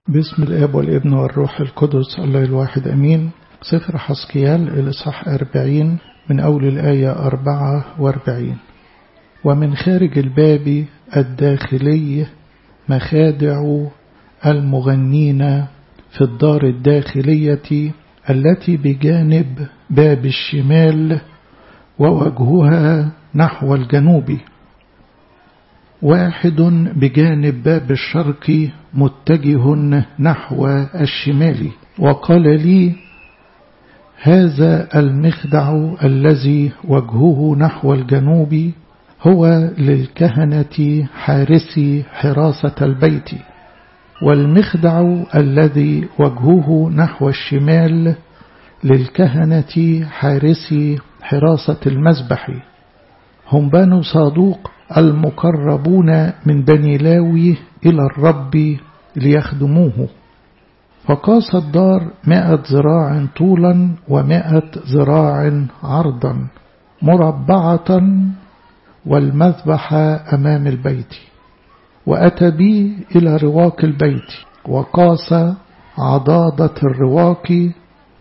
باسم الاب والابن والروح القدس الله الواحد امين سفر حسكيال الاصحاح أربعين من اول الايه أربعة وأربعين ومن خارج الباب الداخلي مخادع المغنين في الدار الداخلية التي بجانب باب الشمال ووجهها نحو الجنوب واحد بجانب باب الشرق متجه نحو الشمال وقال لي هذا المخدع الذي وجهه نحو الجنوب هو للكهنة حارسي حراسة البيت والمخدع الذي وجهه نحو الشمال للكهنة حارسي حراسة المذبح هم بنو صادوق المقربون من بني لاوي إلى الرب ليخدموه فقاس الدار مائة ذراع طولا ومائة ذراع عرضا مربعة والمذبح أمام البيت وأتى بي إلى رواق البيت وقاس عضادة الرواق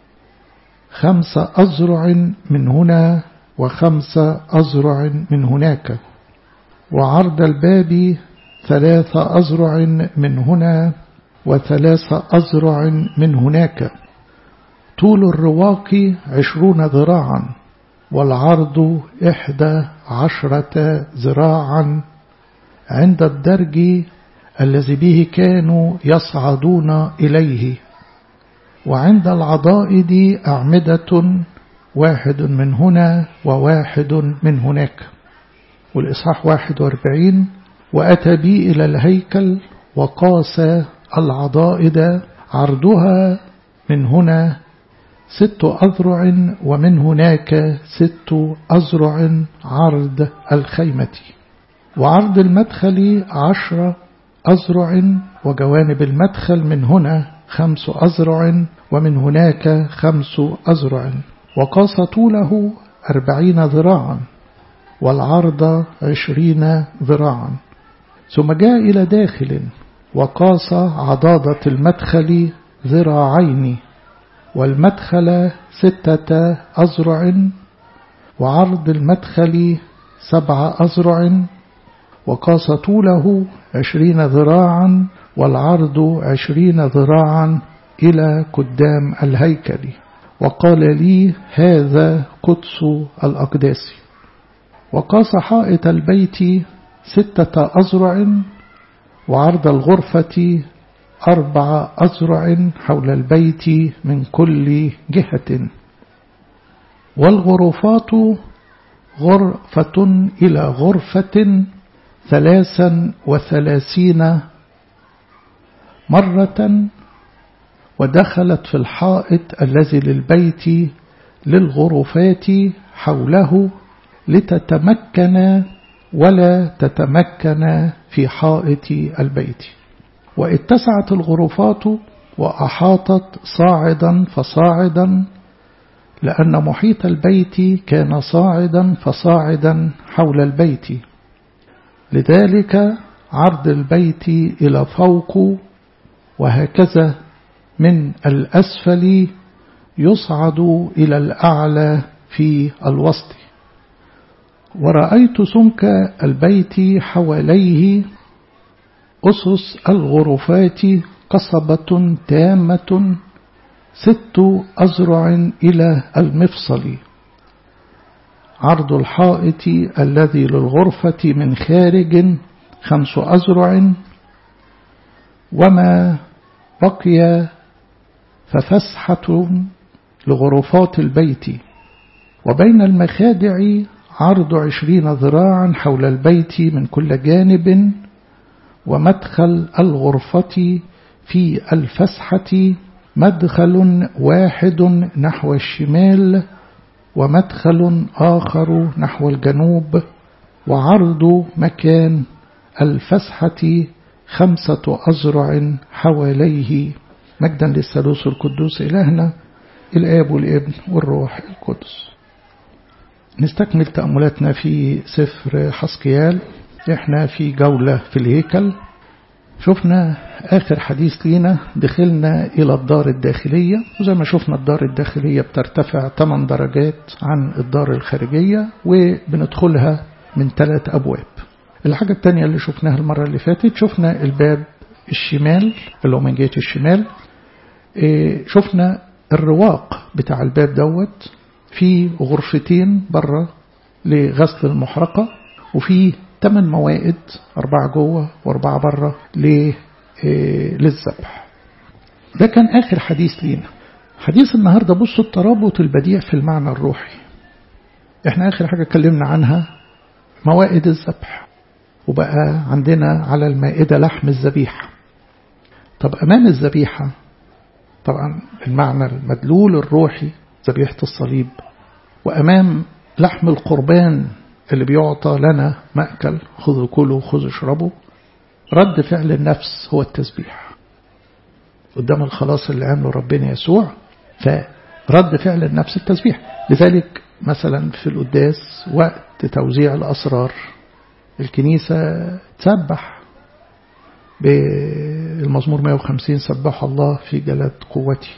خمس أزرع من هنا وخمس أزرع من هناك وعرض الباب ثلاث أزرع من هنا وثلاث أزرع من هناك طول الرواق عشرون ذراعا والعرض إحدى عشرة ذراعا عند الدرج الذي به كانوا يصعدون إليه وعند العضائد أعمدة واحد من هنا وواحد من هناك والإصحاح 41 وأتى بي إلى الهيكل وقاس العضائد عرضها من هنا ست أذرع ومن هناك ست أذرع عرض الخيمة وعرض المدخل عشر أذرع وجوانب المدخل من هنا خمس أذرع ومن هناك خمس أذرع وقاس طوله أربعين ذراعا والعرض عشرين ذراعا ثم جاء إلى داخل وقاس عضادة المدخل ذراعين والمدخل ستة أزرع وعرض المدخل سبع أزرع وقاس طوله عشرين ذراعا والعرض عشرين ذراعا إلى قدام الهيكل وقال لي هذا قدس الأقداس وقاس حائط البيت ستة أزرع وعرض الغرفة أربع أزرع حول البيت من كل جهة والغرفات غرفة إلى غرفة ثلاثا وثلاثين مرة ودخلت في الحائط الذي للبيت للغرفات حوله لتتمكن ولا تتمكن في حائط البيت واتسعت الغرفات وأحاطت صاعدا فصاعدا لأن محيط البيت كان صاعدا فصاعدا حول البيت لذلك عرض البيت إلى فوق وهكذا من الأسفل يصعد إلى الأعلى في الوسط ورأيت سمك البيت حواليه أسس الغرفات قصبة تامة ست أزرع إلى المفصل عرض الحائط الذي للغرفة من خارج خمس أزرع وما بقي ففسحة لغرفات البيت وبين المخادع عرض عشرين ذراعا حول البيت من كل جانب ومدخل الغرفة في الفسحة مدخل واحد نحو الشمال ومدخل آخر نحو الجنوب وعرض مكان الفسحة خمسة أزرع حواليه مجدا للثالوث القدوس إلهنا الآب والابن والروح القدس نستكمل تأملاتنا في سفر حسقيال احنا في جولة في الهيكل شفنا آخر حديث لينا دخلنا إلى الدار الداخلية وزي ما شفنا الدار الداخلية بترتفع 8 درجات عن الدار الخارجية وبندخلها من ثلاث أبواب الحاجة الثانية اللي شفناها المرة اللي فاتت شفنا الباب الشمال اللي هو من جهة الشمال شفنا الرواق بتاع الباب دوت في غرفتين بره لغسل المحرقة وفي ثمان موائد أربعة جوه وأربعة بره للذبح ده كان آخر حديث لينا حديث النهاردة بصوا الترابط البديع في المعنى الروحي احنا آخر حاجة اتكلمنا عنها موائد الذبح وبقى عندنا على المائدة لحم الذبيحة طب أمام الذبيحة طبعا المعنى المدلول الروحي ذبيحة الصليب وأمام لحم القربان اللي بيعطى لنا مأكل خذوا كلوا خذوا اشربوا رد فعل النفس هو التسبيح قدام الخلاص اللي عمله ربنا يسوع فرد فعل النفس التسبيح لذلك مثلا في القداس وقت توزيع الأسرار الكنيسة تسبح بالمزمور 150 سبح الله في جلد قوتي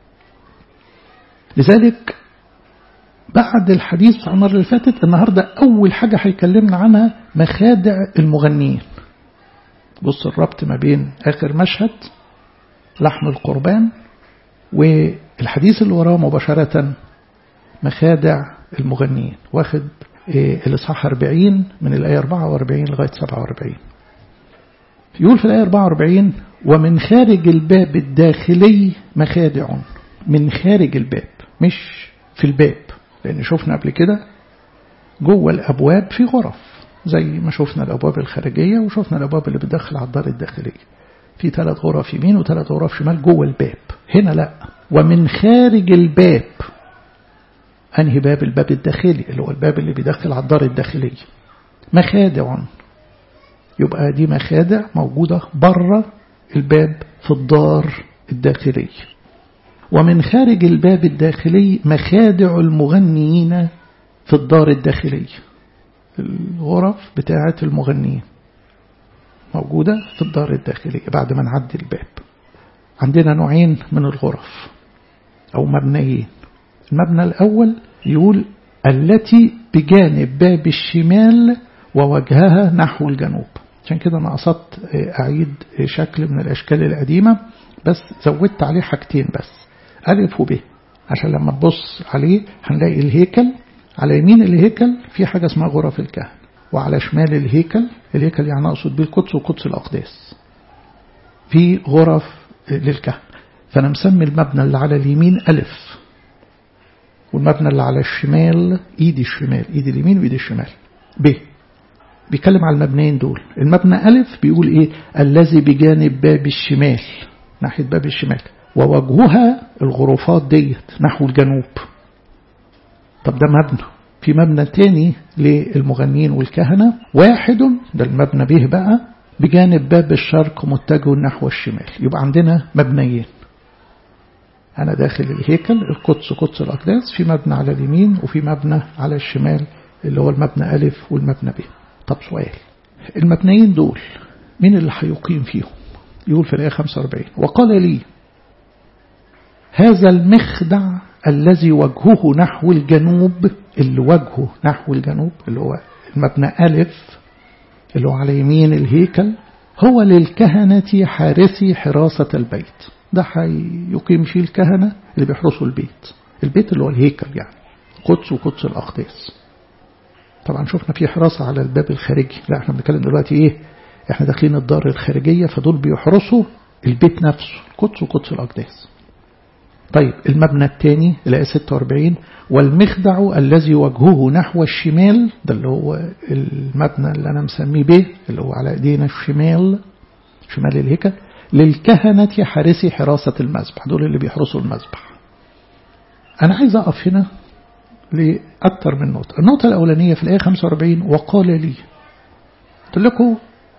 لذلك بعد الحديث عن المرة اللي فاتت النهاردة أول حاجة هيكلمنا عنها مخادع المغنيين بص الربط ما بين آخر مشهد لحم القربان والحديث اللي وراه مباشرة مخادع المغنيين واخد الإصحاح 40 من الآية 44 لغاية 47 يقول في الآية 44 ومن خارج الباب الداخلي مخادع من خارج الباب مش في الباب لأن شفنا قبل كده جوه الأبواب في غرف زي ما شفنا الأبواب الخارجية وشفنا الأبواب اللي بتدخل على الدار الداخلية في ثلاث غرف يمين وثلاث غرف شمال جوه الباب هنا لا ومن خارج الباب أنهي باب الباب الداخلي اللي هو الباب اللي بيدخل على الدار الداخلية مخادع يبقى دي مخادع موجودة بره الباب في الدار الداخلية ومن خارج الباب الداخلي مخادع المغنيين في الدار الداخلية الغرف بتاعة المغنيين موجودة في الدار الداخلية بعد ما نعدي الباب عندنا نوعين من الغرف أو مبنيين المبنى الأول يقول التي بجانب باب الشمال ووجهها نحو الجنوب عشان كده أنا قصدت أعيد شكل من الأشكال القديمة بس زودت عليه حاجتين بس ألف وب عشان لما تبص عليه هنلاقي الهيكل على يمين الهيكل في حاجة اسمها غرف الكهنة وعلى شمال الهيكل الهيكل يعني أقصد بيه القدس وقدس الأقداس في غرف للكهنة فأنا مسمي المبنى اللي على اليمين ألف والمبنى اللي على الشمال إيدي الشمال إيدي اليمين وإيدي الشمال ب بيتكلم على المبنيين دول المبنى ألف بيقول إيه الذي بجانب باب الشمال ناحية باب الشمال ووجهها الغرفات ديت نحو الجنوب طب ده مبنى في مبنى تاني للمغنيين والكهنة واحد ده المبنى به بقى بجانب باب الشرق متجه نحو الشمال يبقى عندنا مبنيين أنا داخل الهيكل القدس قدس الأقداس في مبنى على اليمين وفي مبنى على الشمال اللي هو المبنى ألف والمبنى ب طب سؤال المبنيين دول مين اللي هيقيم فيهم يقول في الآية 45 وقال لي هذا المخدع الذي وجهه نحو الجنوب اللي وجهه نحو الجنوب اللي هو المبنى ألف اللي هو على يمين الهيكل هو للكهنة حارسي حراسة البيت ده هيقيم فيه الكهنة اللي بيحرسوا البيت البيت اللي هو الهيكل يعني قدس وقدس الأقداس طبعا شفنا في حراسة على الباب الخارجي لا احنا بنتكلم دلوقتي ايه احنا داخلين الدار الخارجية فدول بيحرسوا البيت نفسه القدس وقدس الأقداس طيب المبنى الثاني الآية 46 والمخدع الذي وجهه نحو الشمال ده اللي هو المبنى اللي أنا مسميه به اللي هو على ايدينا الشمال شمال الهيكل للكهنة حارسي حراسة المذبح دول اللي بيحرسوا المذبح أنا عايز أقف هنا لأكثر من نقطة النقطة الأولانية في الآية 45 وقال لي قلت لكم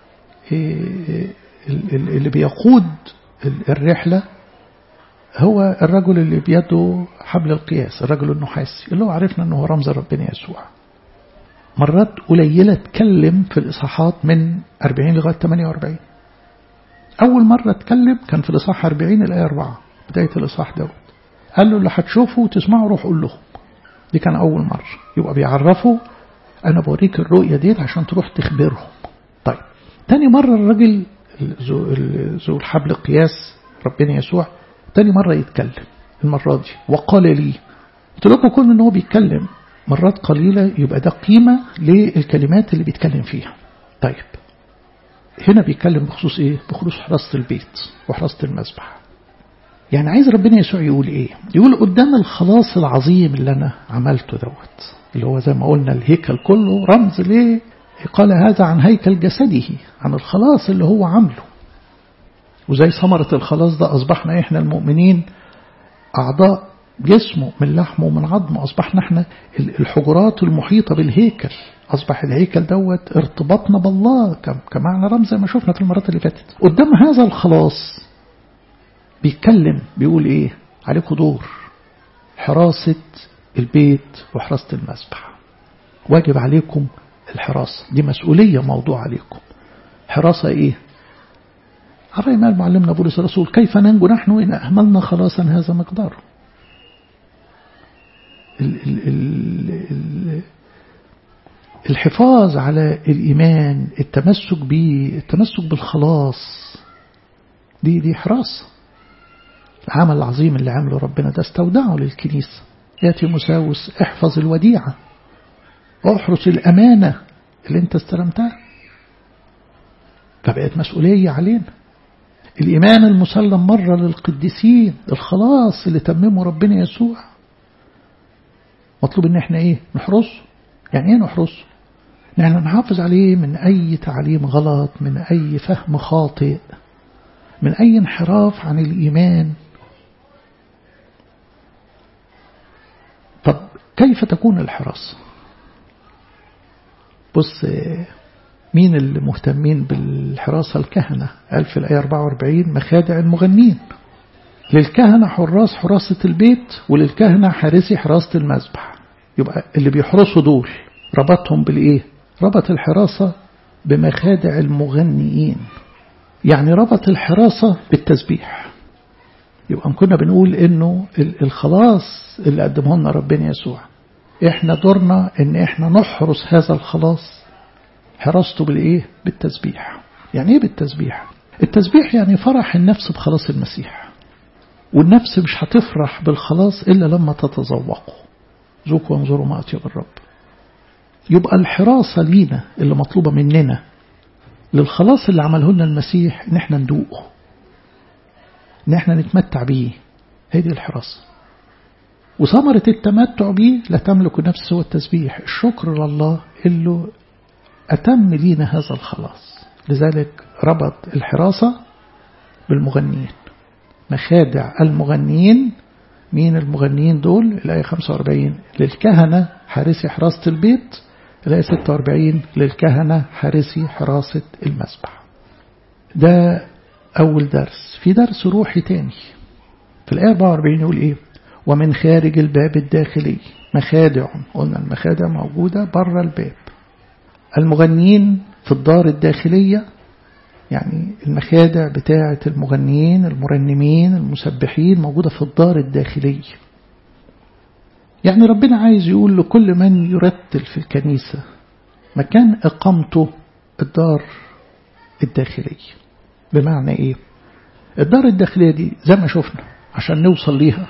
اللي بيقود الرحلة هو الرجل اللي بيده حبل القياس الرجل النحاسي اللي هو عرفنا أنه رمز ربنا يسوع مرات قليلة تكلم في الإصحاحات من 40 لغاية 48 أول مرة اتكلم كان في الإصحاح 40 الآية 4 بداية الإصحاح دوت قال له اللي هتشوفوا وتسمعوا روح قول لهم دي كان أول مرة يبقى بيعرفوا أنا بوريك الرؤية ديت عشان تروح تخبرهم طيب تاني مرة الراجل ذو الحبل القياس ربنا يسوع تاني مرة يتكلم المرة دي وقال لي قلت لكم كل ان هو بيتكلم مرات قليلة يبقى ده قيمة للكلمات اللي بيتكلم فيها طيب هنا بيتكلم بخصوص ايه بخصوص حراسة البيت وحراسة المذبح يعني عايز ربنا يسوع يقول ايه يقول قدام الخلاص العظيم اللي انا عملته دوت اللي هو زي ما قلنا الهيكل كله رمز ليه قال هذا عن هيكل جسده عن الخلاص اللي هو عامله وزي ثمرة الخلاص ده أصبحنا إحنا المؤمنين أعضاء جسمه من لحمه ومن عظمه أصبحنا إحنا الحجرات المحيطة بالهيكل أصبح الهيكل دوت ارتباطنا بالله كمعنى رمز زي ما شفنا في المرات اللي فاتت قدام هذا الخلاص بيتكلم بيقول إيه عليكم دور حراسة البيت وحراسة المسبح واجب عليكم الحراسة دي مسؤولية موضوع عليكم حراسة إيه على ما معلمنا بولس الرسول كيف ننجو نحن إن أهملنا خلاصا هذا مقداره ال ال ال ال الحفاظ على الإيمان التمسك به التمسك بالخلاص دي دي حراسة العمل العظيم اللي عمله ربنا ده استودعه للكنيسة ياتي مساوس احفظ الوديعة احرس الأمانة اللي انت استلمتها فبقت مسؤولية علينا الإيمان المسلم مرة للقديسين الخلاص اللي تممه ربنا يسوع مطلوب ان احنا ايه نحرسه يعني ايه نحرسه نحن نحافظ عليه من اي تعليم غلط من اي فهم خاطئ من اي انحراف عن الايمان طب كيف تكون الحراسة بص مين اللي مهتمين بالحراسة الكهنة قال في الآية 44 مخادع المغنين للكهنة حراس حراسة البيت وللكهنة حارسي حراسة المذبح يبقى اللي بيحرسوا دول ربطهم بالإيه ربط الحراسة بمخادع المغنيين يعني ربط الحراسة بالتسبيح يبقى كنا بنقول انه الخلاص اللي قدمه لنا ربنا يسوع احنا دورنا ان احنا نحرس هذا الخلاص حراسته بالايه بالتسبيح يعني ايه بالتسبيح التسبيح يعني فرح النفس بخلاص المسيح والنفس مش هتفرح بالخلاص إلا لما تتذوقه ذوقوا وانظروا ما أطيب الرب يبقى الحراسة لينا اللي مطلوبة مننا للخلاص اللي عمله لنا المسيح ان احنا ندوقه ان احنا نتمتع بيه هي دي الحراسة وثمرة التمتع بيه لا تملك نفس سوى التسبيح الشكر لله اللي أتم لينا هذا الخلاص لذلك ربط الحراسة بالمغنيين مخادع المغنيين مين المغنيين دول الآية 45 للكهنة حارسي حراسة البيت الآية 46 للكهنة حارسي حراسة المسبح ده أول درس في درس روحي تاني في الآية 44 يقول إيه ومن خارج الباب الداخلي مخادع قلنا المخادع موجودة بره الباب المغنيين في الدار الداخلية يعني المخادع بتاعة المغنيين المرنمين المسبحين موجودة في الدار الداخلية يعني ربنا عايز يقول لكل من يرتل في الكنيسة مكان إقامته الدار الداخلية بمعنى إيه الدار الداخلية دي زي ما شفنا عشان نوصل ليها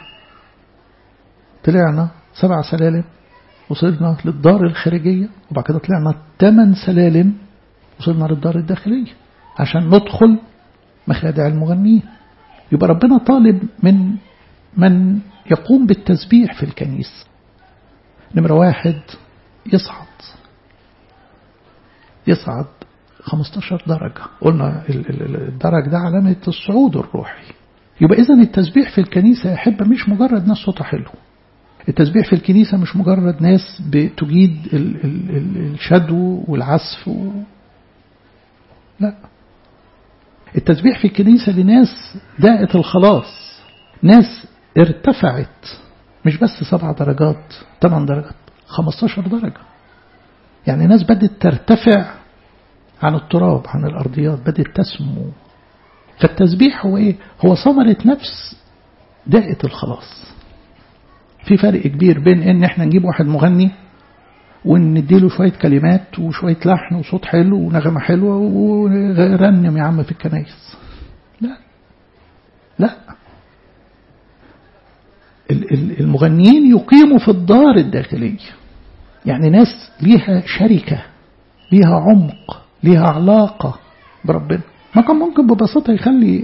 طلعنا سبع سلالم وصلنا للدار الخارجية وبعد كده طلعنا ثمان سلالم وصلنا للدار الداخلية عشان ندخل مخادع المغنيين يبقى ربنا طالب من من يقوم بالتسبيح في الكنيسة نمرة واحد يصعد يصعد 15 درجة قلنا الدرج ده علامة الصعود الروحي يبقى إذا التسبيح في الكنيسة يا أحبة مش مجرد ناس صوتها حلو التسبيح في الكنيسة مش مجرد ناس بتجيد الشدو والعزف و... لا التسبيح في الكنيسة لناس داءت الخلاص ناس ارتفعت مش بس سبع درجات ثمان درجات 15 درجة يعني ناس بدت ترتفع عن التراب عن الأرضيات بدت تسمو فالتسبيح هو ايه هو ثمرة نفس دائة الخلاص في فرق كبير بين ان احنا نجيب واحد مغني ونديله شوية كلمات وشوية لحن وصوت حلو ونغمة حلوة ورنم يا عم في الكنايس لا لا المغنيين يقيموا في الدار الداخلية يعني ناس ليها شركة ليها عمق ليها علاقة بربنا ما كان ممكن ببساطة يخلي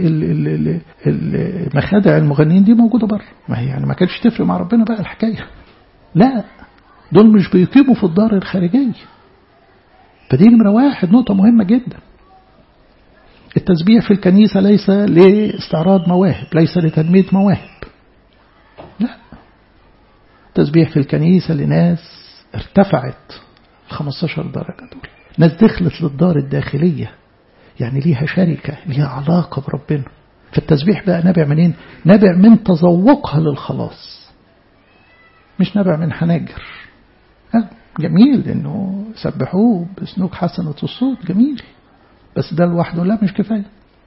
مخادع المغنيين دي موجودة بره ما هي يعني ما كانش تفرق مع ربنا بقى الحكاية لا دول مش بيقيموا في الدار الخارجية فدي نمرة واحد نقطة مهمة جدا التسبيح في الكنيسة ليس لاستعراض مواهب ليس لتنمية مواهب لا التسبيح في الكنيسة لناس ارتفعت 15 درجة دول ناس دخلت للدار الداخلية يعني ليها شركة ليها علاقة بربنا فالتسبيح بقى نابع منين نابع من تذوقها للخلاص مش نابع من حناجر جميل انه سبحوه بسنوك حسنة الصوت جميل بس ده لوحده لا مش كفاية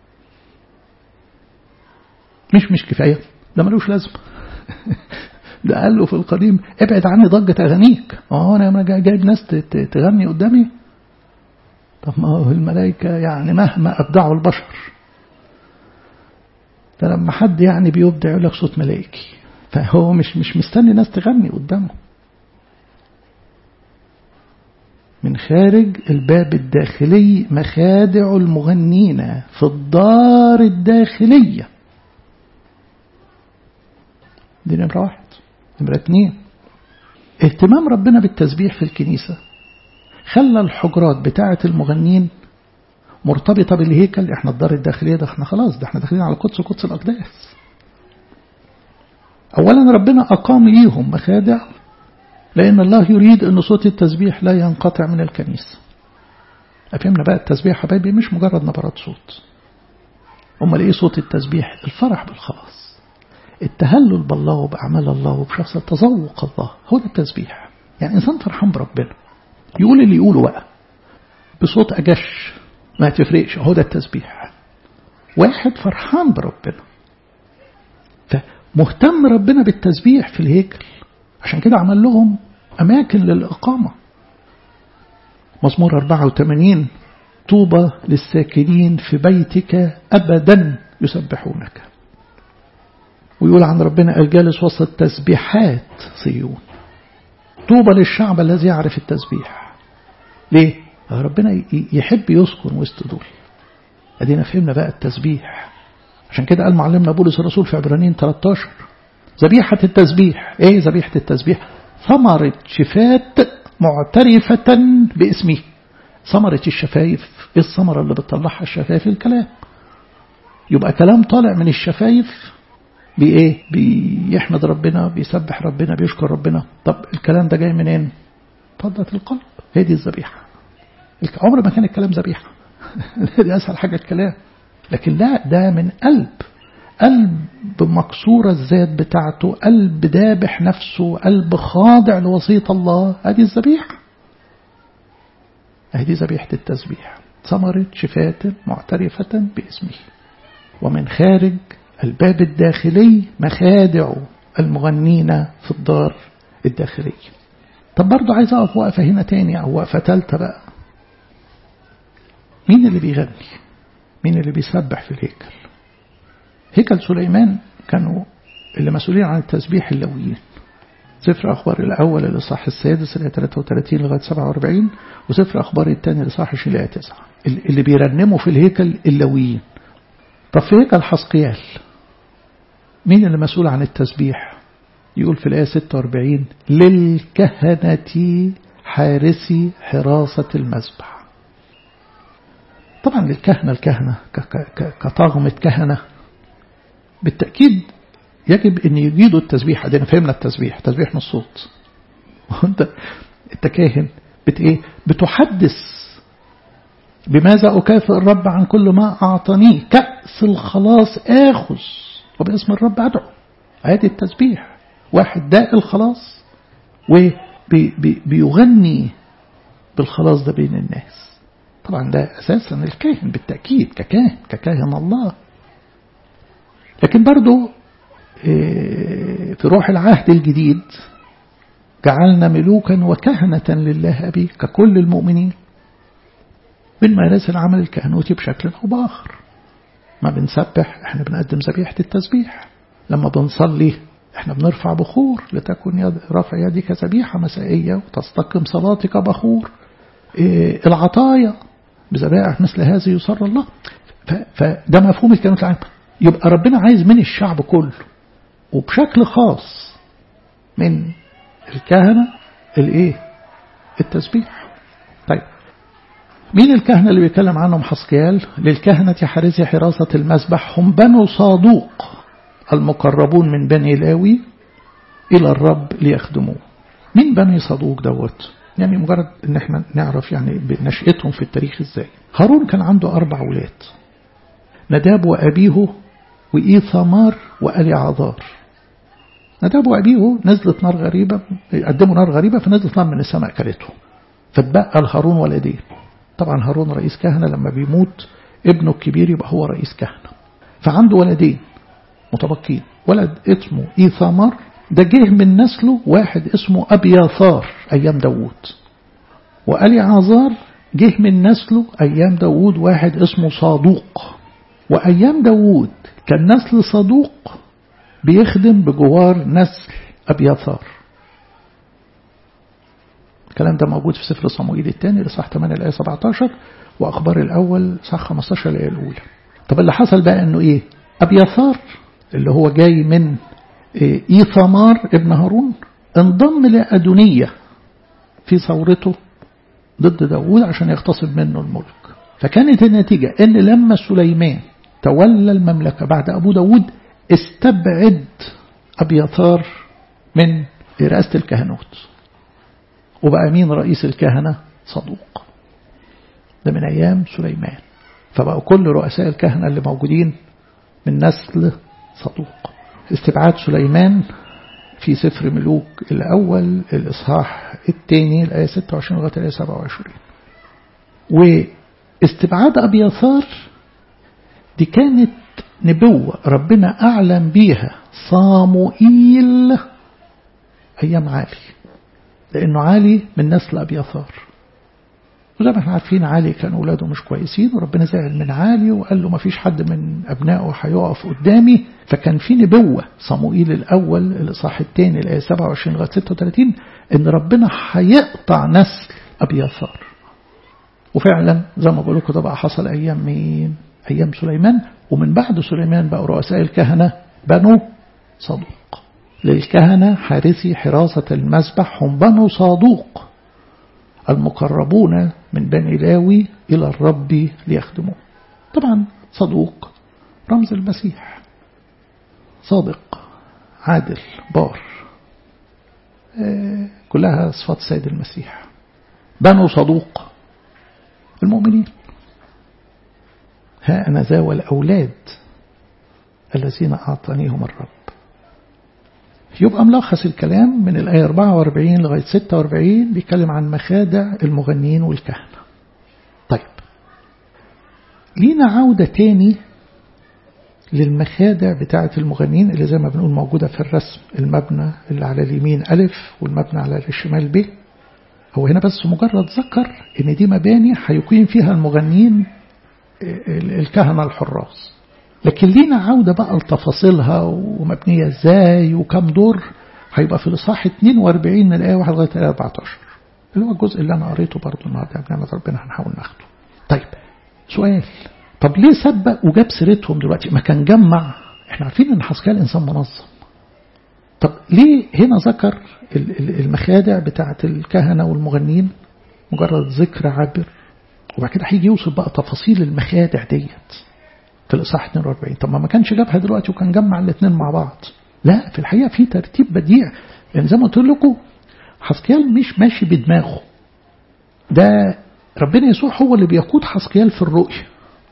مش مش كفاية ده ملوش لازمة ده قال له في القديم ابعد عني ضجة أغانيك اه أنا جايب ناس تغني قدامي طب ما هو الملائكة يعني مهما أبدعوا البشر ده لما حد يعني بيبدع يقول لك صوت ملائكي فهو مش مش مستني ناس تغني قدامه من خارج الباب الداخلي مخادع المغنين في الدار الداخلية دي نمرة واحد نمرة اتنين اهتمام ربنا بالتسبيح في الكنيسة خلى الحجرات بتاعة المغنين مرتبطة بالهيكل احنا الدار الداخلية ده احنا خلاص ده احنا داخلين على قدس قدس الأقداس أولا ربنا أقام ليهم مخادع لأن الله يريد أن صوت التسبيح لا ينقطع من الكنيسة أفهمنا بقى التسبيح حبايبي مش مجرد نبرات صوت أمال إيه صوت التسبيح الفرح بالخلاص التهلل بالله وبأعمال الله وبشخص تذوق الله هو ده التسبيح يعني إنسان فرحان بربنا يقول اللي يقوله بقى بصوت أجش ما تفرقش هو ده التسبيح واحد فرحان بربنا فمهتم ربنا بالتسبيح في الهيكل عشان كده عمل لهم أماكن للإقامة مزمور 84 طوبى للساكنين في بيتك أبدا يسبحونك ويقول عن ربنا الجالس وسط تسبيحات صيون طوبى للشعب الذي يعرف التسبيح ليه؟ ربنا يحب يسكن وسط دول ادينا فهمنا بقى التسبيح عشان كده قال معلمنا بولس الرسول في عبرانيين 13 ذبيحة التسبيح ايه ذبيحة التسبيح ثمرة شفات معترفة باسمه ثمرة الشفايف ايه الثمرة اللي بتطلعها الشفايف الكلام يبقى كلام طالع من الشفايف بإيه بيحمد ربنا بيسبح ربنا بيشكر ربنا طب الكلام ده جاي منين فضة القلب هي دي الذبيحة عمر ما كان الكلام ذبيحة دي أسهل حاجة الكلام لكن لا ده من قلب قلب مكسورة الذات بتاعته قلب دابح نفسه قلب خاضع لوصية الله هذه الذبيحة هذه ذبيحة التسبيح ثمرة شفاة معترفة باسمه ومن خارج الباب الداخلي مخادع المغنين في الدار الداخلية طب برضو عايز أقف وقفة هنا تاني أو وقفة تالتة بقى مين اللي بيغني مين اللي بيسبح في الهيكل هيكل سليمان كانوا اللي مسؤولين عن التسبيح اللويين سفر أخبار الأول الإصحاح السادس اللي 33 لغاية 47 وسفر أخبار الثاني الإصحاح 20 لغاية 9 اللي بيرنموا في الهيكل اللويين طب في هيكل حسقيال مين اللي مسؤول عن التسبيح يقول في الآية 46 للكهنة حارسي حراسة المذبح طبعا للكهنة الكهنة كطاغمة كهنة بالتأكيد يجب أن يجيدوا التسبيح عندنا فهمنا التسبيح تسبيح من الصوت وانت انت كاهن بت ايه بتحدث بماذا أكافئ الرب عن كل ما أعطانيه كأس الخلاص آخذ وباسم الرب أدعو عادي التسبيح واحد داء الخلاص وبيغني بالخلاص ده بين الناس طبعا ده أساسا الكاهن بالتأكيد ككاهن ككاهن الله لكن برضو في روح العهد الجديد جعلنا ملوكا وكهنة لله أبي ككل المؤمنين بنمارس العمل الكهنوتي بشكل أو بآخر ما بنسبح احنا بنقدم ذبيحة التسبيح لما بنصلي احنا بنرفع بخور لتكن يد رفع يدك ذبيحة مسائية وتستقم صلاتك بخور إيه العطايا بذبائح مثل هذه يسر الله فده مفهوم الكلمة العامة يبقى ربنا عايز من الشعب كله وبشكل خاص من الكهنة الايه التسبيح طيب مين الكهنة اللي بيتكلم عنهم حسقيال للكهنة حارسي حراسة المسبح هم بنو صادوق المقربون من بني لاوي إلى الرب ليخدموه مين بني صادوق دوت يعني مجرد ان احنا نعرف يعني بنشأتهم في التاريخ ازاي هارون كان عنده أربع ولاد نداب وأبيه وإيثامار وألي عذار نداب وأبيه نزلت نار غريبة قدموا نار غريبة فنزلت نار من السماء كلته فاتبقى لهارون ولدين طبعا هارون رئيس كهنة لما بيموت ابنه الكبير يبقى هو رئيس كهنة فعنده ولدين متبقين ولد اسمه إيثامار ده جه من نسله واحد اسمه أبياثار أيام داوود وألي عازار جه من نسله أيام داوود واحد اسمه صادوق وأيام داوود كان نسل صدوق بيخدم بجوار نسل أبياثار الكلام ده موجود في سفر صموئيل الثاني لصح 8 الآية 17 وأخبار الأول صح 15 الآية الأولى طب اللي حصل بقى أنه إيه أبياثار اللي هو جاي من إيثامار ابن هارون انضم لأدونية في ثورته ضد داوود عشان يغتصب منه الملك فكانت النتيجة أن لما سليمان تولى المملكة بعد أبو داود استبعد أبيثار من رئاسة الكهنوت وبقى مين رئيس الكهنة صدوق ده من أيام سليمان فبقوا كل رؤساء الكهنة اللي موجودين من نسل صدوق استبعاد سليمان في سفر ملوك الأول الإصحاح الثاني الآية 26 لغاية الآية 27 واستبعاد أبيثار دي كانت نبوة ربنا أعلن بيها صاموئيل أيام عالي لأنه عالي من نسل أبيثار وزي ما احنا عارفين عالي كان أولاده مش كويسين وربنا زعل من عالي وقال له ما فيش حد من أبنائه هيقف قدامي فكان في نبوة صموئيل الأول الإصحاح الثاني الآية 27 لغاية 36 إن ربنا هيقطع نسل أبيثار وفعلا زي ما بقول لكم ده بقى حصل أيام مين؟ أيام سليمان ومن بعد سليمان بقوا رؤساء الكهنة بنو صدوق للكهنة حارسي حراسة المسبح هم بنو صادوق المقربون من بني لاوي إلى الرب ليخدموه طبعا صدوق رمز المسيح صادق عادل بار كلها صفات سيد المسيح بنو صدوق المؤمنين ها أنا ذا والأولاد الذين أعطانيهم الرب يبقى ملخص الكلام من الآية 44 لغاية 46 بيتكلم عن مخادع المغنيين والكهنة طيب لينا عودة تاني للمخادع بتاعة المغنيين اللي زي ما بنقول موجودة في الرسم المبنى اللي على اليمين ألف والمبنى على الشمال ب هو هنا بس مجرد ذكر ان دي مباني هيقيم فيها المغنيين الكهنة الحراس لكن لينا عودة بقى لتفاصيلها ومبنية ازاي وكم دور هيبقى في الإصحاح 42 من الآية 1 لغاية الآية 14 اللي هو الجزء اللي أنا قريته برضه النهارده بنعمة ربنا هنحاول ناخده. طيب سؤال طب ليه سبق وجاب سيرتهم دلوقتي ما كان جمع احنا عارفين ان حسكال انسان منظم طب ليه هنا ذكر المخادع بتاعة الكهنة والمغنيين مجرد ذكر عابر وبعد كده هيجي يوصف بقى تفاصيل المخادع ديت في الإصحاح 42 طب ما كانش جابها دلوقتي وكان جمع الاثنين مع بعض لا في الحقيقة في ترتيب بديع يعني زي ما قلت لكم حسكيال مش ماشي بدماغه ده ربنا يسوع هو اللي بيقود حسكيال في الرؤية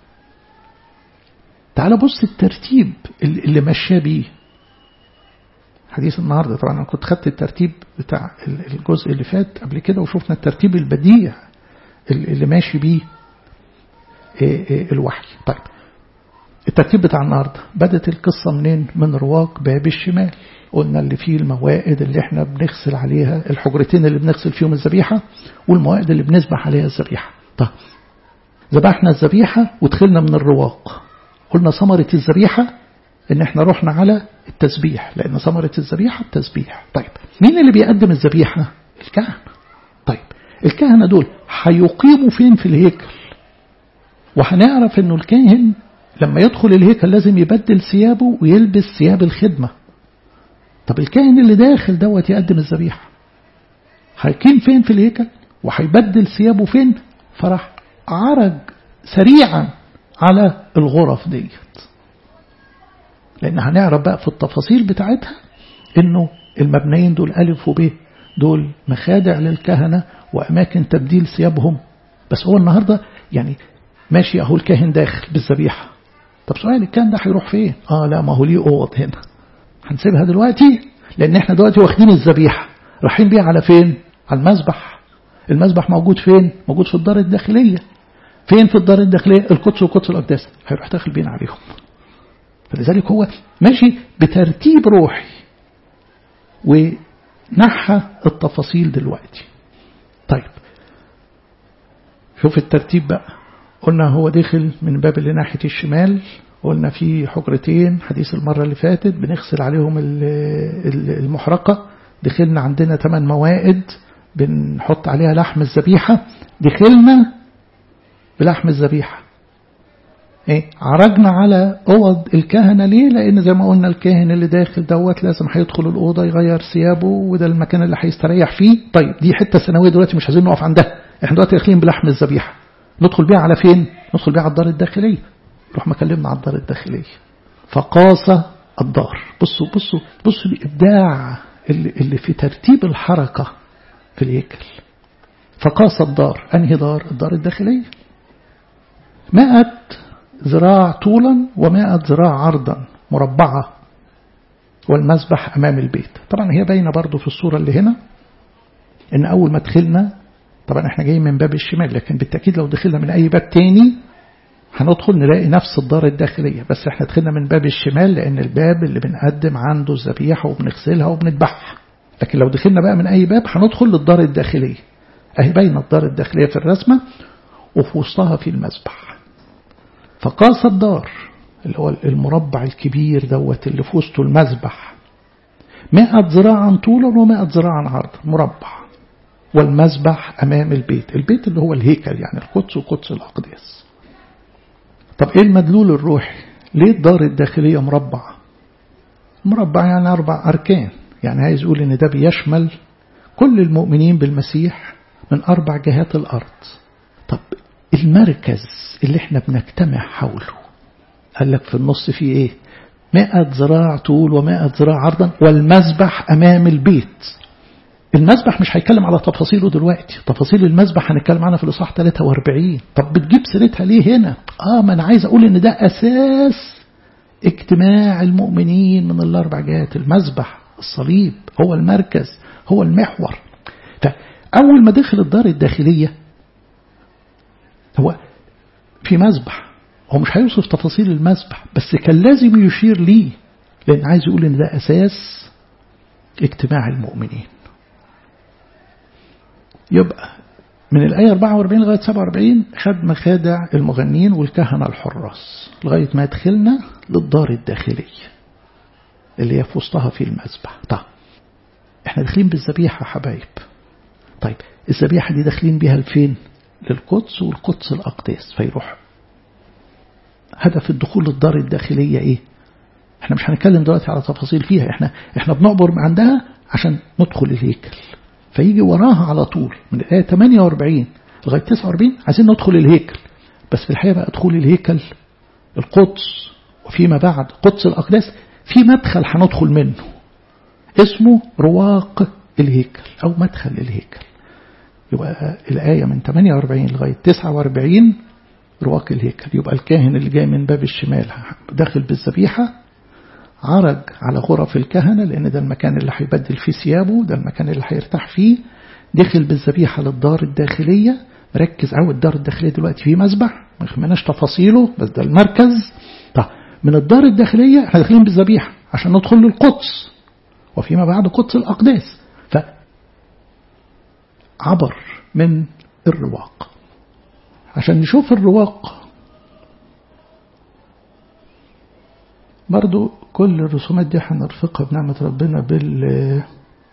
تعال بص الترتيب اللي مشاه بيه حديث النهاردة طبعا أنا كنت خدت الترتيب بتاع الجزء اللي فات قبل كده وشوفنا الترتيب البديع اللي ماشي بيه الوحي طيب الترتيب بتاع النهاردة بدت القصة منين من رواق باب الشمال قلنا اللي فيه الموائد اللي احنا بنغسل عليها الحجرتين اللي بنغسل فيهم الذبيحة والموائد اللي بنذبح عليها الذبيحة طيب ذبحنا الذبيحة ودخلنا من الرواق قلنا ثمرة الذبيحة ان احنا رحنا على التسبيح لان ثمرة الذبيحة التسبيح طيب مين اللي بيقدم الذبيحة الكهنة طيب الكهنة دول هيقيموا فين في الهيكل وهنعرف انه الكاهن لما يدخل الهيكل لازم يبدل ثيابه ويلبس ثياب الخدمة طب الكاهن اللي داخل دوت يقدم الذبيحة هيقيم فين في الهيكل وهيبدل ثيابه فين فراح عرج سريعا على الغرف ديت لأن هنعرف بقى في التفاصيل بتاعتها إنه المبنيين دول ألف وب دول مخادع للكهنة وأماكن تبديل ثيابهم بس هو النهاردة يعني ماشي أهو الكاهن داخل بالذبيحة طب سؤال الكاهن ده هيروح فين؟ آه لا ما هو ليه أوض هنا هنسيبها دلوقتي لأن احنا دلوقتي واخدين الذبيحة رايحين بيها على فين؟ على المذبح المذبح موجود فين؟ موجود في الدار الداخلية فين في الدار الداخلية؟ القدس وقدس الأقداس هيروح داخل بينا عليهم فلذلك هو ماشي بترتيب روحي ونحى التفاصيل دلوقتي طيب شوف الترتيب بقى قلنا هو دخل من باب اللي ناحية الشمال قلنا في حجرتين حديث المرة اللي فاتت بنغسل عليهم المحرقة دخلنا عندنا ثمان موائد بنحط عليها لحم الذبيحة دخلنا بلحم الذبيحة ايه عرجنا على اوض الكهنة ليه لان زي ما قلنا الكاهن اللي داخل دوت لازم هيدخل الاوضه يغير ثيابه وده المكان اللي هيستريح فيه طيب دي حته ثانويه دلوقتي مش عايزين نقف عندها احنا دلوقتي داخلين بلحم الذبيحه ندخل بيها على فين ندخل بيها على الدار الداخليه نروح مكلمنا على الدار الداخليه فقاس الدار بصوا بصوا بصوا الابداع اللي, اللي في ترتيب الحركه في الهيكل فقاس الدار انهي دار الدار الداخليه مائة ذراع طولا ومائة ذراع عرضا مربعة والمسبح أمام البيت طبعا هي باينة برضو في الصورة اللي هنا إن أول ما دخلنا طبعا احنا جايين من باب الشمال لكن بالتأكيد لو دخلنا من أي باب تاني هندخل نلاقي نفس الدار الداخلية بس احنا دخلنا من باب الشمال لأن الباب اللي بنقدم عنده الذبيحة وبنغسلها وبنذبحها لكن لو دخلنا بقى من أي باب هندخل للدار الداخلية أهي باينة الدار الداخلية في الرسمة وفي وسطها في المسبح فقاس الدار اللي هو المربع الكبير دوت اللي في وسطه المذبح مائة ذراعا طولا ومائة ذراعا عرضا مربع والمذبح أمام البيت البيت اللي هو الهيكل يعني القدس وقدس الأقداس طب إيه المدلول الروحي ليه الدار الداخلية مربع مربع يعني أربع أركان يعني عايز يقول إن ده بيشمل كل المؤمنين بالمسيح من أربع جهات الأرض طب المركز اللي احنا بنجتمع حوله قال لك في النص فيه ايه مائة ذراع طول ومائة ذراع عرضا والمذبح أمام البيت المذبح مش هيتكلم على تفاصيله دلوقتي تفاصيل المذبح هنتكلم عنها في الإصحاح 43 طب بتجيب سيرتها ليه هنا آه ما أنا عايز أقول إن ده أساس اجتماع المؤمنين من الأربع جهات المذبح الصليب هو المركز هو المحور فأول ما دخل الدار الداخلية هو في مذبح هو مش هيوصف تفاصيل المذبح بس كان لازم يشير ليه لأن عايز يقول إن ده أساس اجتماع المؤمنين يبقى من الآية 44 لغاية 47 خد مخادع المغنين والكهنة الحراس لغاية ما دخلنا للدار الداخلية اللي هي في وسطها في المذبح طيب احنا داخلين بالذبيحة حبايب طيب الذبيحة دي داخلين بيها لفين للقدس والقدس الأقداس فيروح هدف الدخول للدار الداخلية ايه احنا مش هنتكلم دلوقتي على تفاصيل فيها احنا احنا بنعبر عندها عشان ندخل الهيكل فيجي وراها على طول من الآية 48 لغاية 49 عايزين ندخل الهيكل بس في الحقيقة بقى دخول الهيكل القدس وفيما بعد قدس الأقداس في مدخل هندخل منه اسمه رواق الهيكل أو مدخل الهيكل يبقى الآية من 48 لغاية 49 رواق الهيكل يبقى الكاهن اللي جاي من باب الشمال داخل بالذبيحة عرج على غرف الكهنة لأن ده المكان اللي هيبدل فيه ثيابه ده المكان اللي هيرتاح فيه دخل بالذبيحة للدار الداخلية ركز قوي الدار الداخلية دلوقتي فيه مذبح ما خمناش تفاصيله بس ده المركز طب من الدار الداخلية احنا داخلين بالذبيحة عشان ندخل للقدس وفيما بعد قدس الأقداس فعبر من الرواق عشان نشوف الرواق برضو كل الرسومات دي هنرفقها بنعمة ربنا بال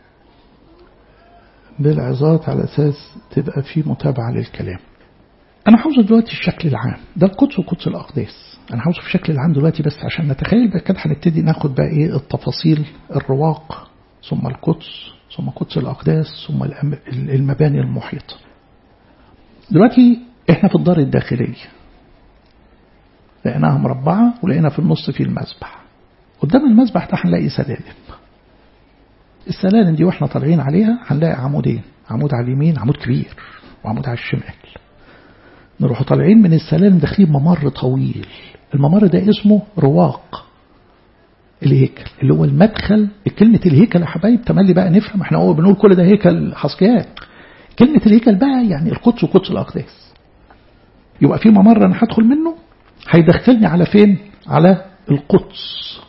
بالعظات على أساس تبقى في متابعة للكلام أنا عاوز دلوقتي الشكل العام ده القدس وقدس الأقداس أنا عاوزه في الشكل العام دلوقتي بس عشان نتخيل بقى كده هنبتدي ناخد بقى إيه التفاصيل الرواق ثم القدس ثم قدس الأقداس ثم المباني المحيطة دلوقتي إحنا في الدار الداخلية لقيناها مربعة ولقينا في النص في المسبح قدام المسبح ده هنلاقي سلالم السلالم دي واحنا طالعين عليها هنلاقي عمودين عمود على اليمين عمود كبير وعمود على الشمال نروح طالعين من السلالم داخلين ممر طويل الممر ده اسمه رواق الهيكل اللي هو المدخل كلمة الهيكل يا حبايب تملي بقى نفهم احنا هو بنقول كل ده هيكل حسكيات كلمة الهيكل بقى يعني القدس وقدس الأقداس يبقى في ممر أنا هدخل منه هيدخلني على فين على القدس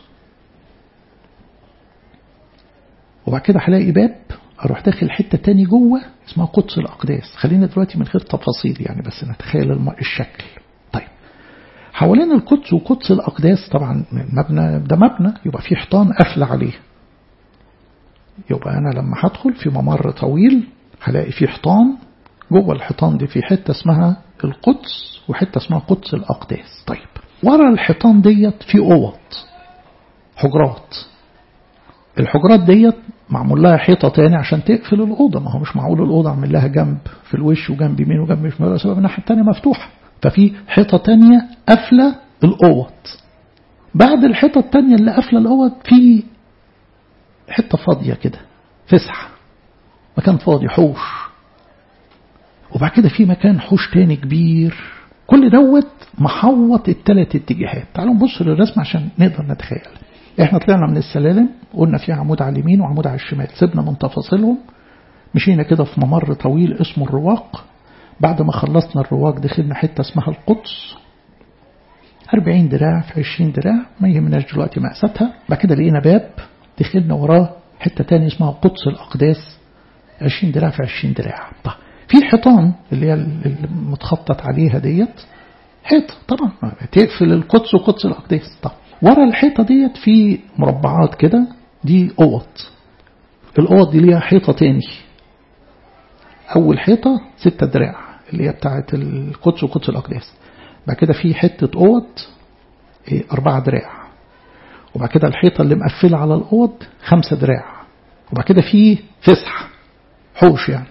وبعد كده هلاقي باب اروح داخل حته تاني جوه اسمها قدس الاقداس خلينا دلوقتي من غير تفاصيل يعني بس نتخيل الشكل طيب حوالين القدس وقدس الاقداس طبعا المبنى ده مبنى يبقى في حيطان قافله عليه يبقى انا لما هدخل في ممر طويل هلاقي في حيطان جوه الحيطان دي في حته اسمها القدس وحته اسمها قدس الاقداس طيب ورا الحيطان ديت في اوض حجرات الحجرات ديت معمول لها حيطة تاني عشان تقفل الأوضة ما هو مش معقول الأوضة عمل لها جنب في الوش وجنب يمين وجنب شمال سبب الناحية التانية مفتوحة ففي حيطة تانية قافلة الأوض بعد الحيطة التانية اللي قافلة الأوض في حتة فاضية كده فسحة مكان فاضي حوش وبعد كده في مكان حوش تاني كبير كل دوت محوط الثلاث اتجاهات تعالوا نبص للرسم عشان نقدر نتخيل احنا طلعنا من السلالم قلنا في عمود على اليمين وعمود على الشمال سيبنا من تفاصيلهم مشينا كده في ممر طويل اسمه الرواق بعد ما خلصنا الرواق دخلنا حتة اسمها القدس 40 دراع في 20 دراع ما يهمناش دلوقتي مقاساتها بعد كده لقينا باب دخلنا وراه حتة تاني اسمها قدس الأقداس 20 دراع في 20 دراع طيب في حيطان اللي هي المتخطط عليها ديت حيطة طبعا تقفل القدس وقدس الأقداس طبعا ورا الحيطة ديت في مربعات كده دي أوض الأوض دي ليها حيطة تاني أول حيطة ستة دراع اللي هي بتاعة القدس وقدس الأقداس بعد كده في حتة أوض أربعة دراع وبعد كده الحيطة اللي مقفلة على الأوض خمسة دراع وبعد كده في فسح حوش يعني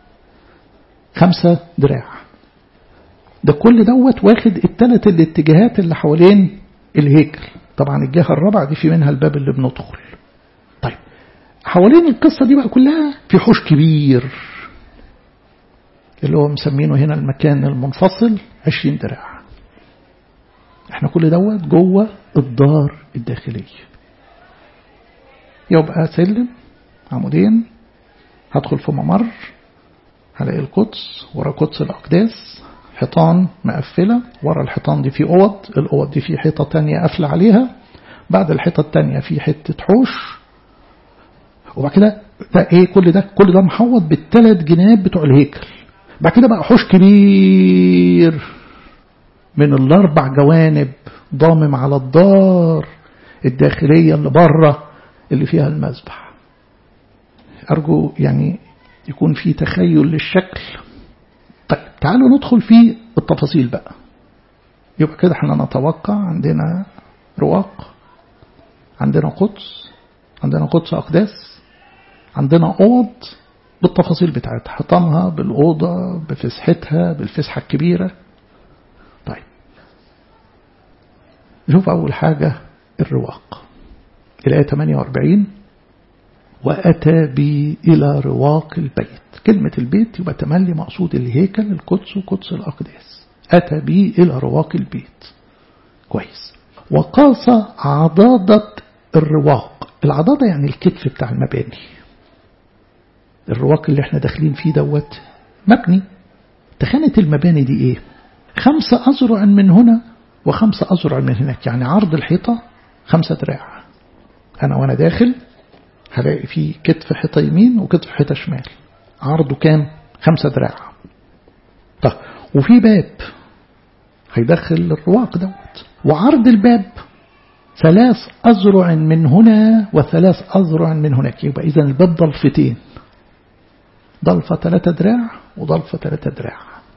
خمسة دراع ده كل دوت واخد التلات الاتجاهات اللي حوالين الهيكل طبعا الجهة الرابعة دي في منها الباب اللي بندخل طيب حوالين القصة دي بقى كلها في حوش كبير اللي هو مسمينه هنا المكان المنفصل 20 دراع احنا كل دوت جوه الدار الداخلية يبقى سلم عمودين هدخل في ممر هلاقي القدس ورا قدس الأقداس حيطان مقفلة ورا الحيطان دي في أوض الأوض دي في حيطة تانية قافلة عليها بعد الحيطة التانية في حتة حوش وبعد كده ده ايه كل ده كل ده محوط بالثلاث جناب بتوع الهيكل بعد كده بقى حوش كبير من الاربع جوانب ضامم على الدار الداخلية اللي بره اللي فيها المذبح أرجو يعني يكون في تخيل للشكل طيب تعالوا ندخل في التفاصيل بقى يبقى كده احنا نتوقع عندنا رواق عندنا قدس عندنا قدس أقداس عندنا أوض بالتفاصيل بتاعتها حطامها بالأوضة بفسحتها بالفسحة الكبيرة طيب نشوف أول حاجة الرواق الآية 48 وأتى بي إلى رواق البيت كلمة البيت يبقى تملي مقصود الهيكل القدس وقدس الأقداس أتى بي إلى رواق البيت كويس وقاس عضادة الرواق العضادة يعني الكتف بتاع المباني الرواق اللي احنا داخلين فيه دوت مبني تخانة المباني دي ايه خمسة أذرع من هنا وخمسة أذرع من هناك يعني عرض الحيطة خمسة دراع أنا وأنا داخل هلاقي فيه كتف حيطة يمين وكتف حيطة شمال عرضه كام خمسة دراع طيب وفي باب هيدخل الرواق دوت وعرض الباب ثلاث أذرع من هنا وثلاث أذرع من هناك يبقى إذا الباب ضلفتين ضلفة ثلاثة دراع وضلفة ثلاثة دراع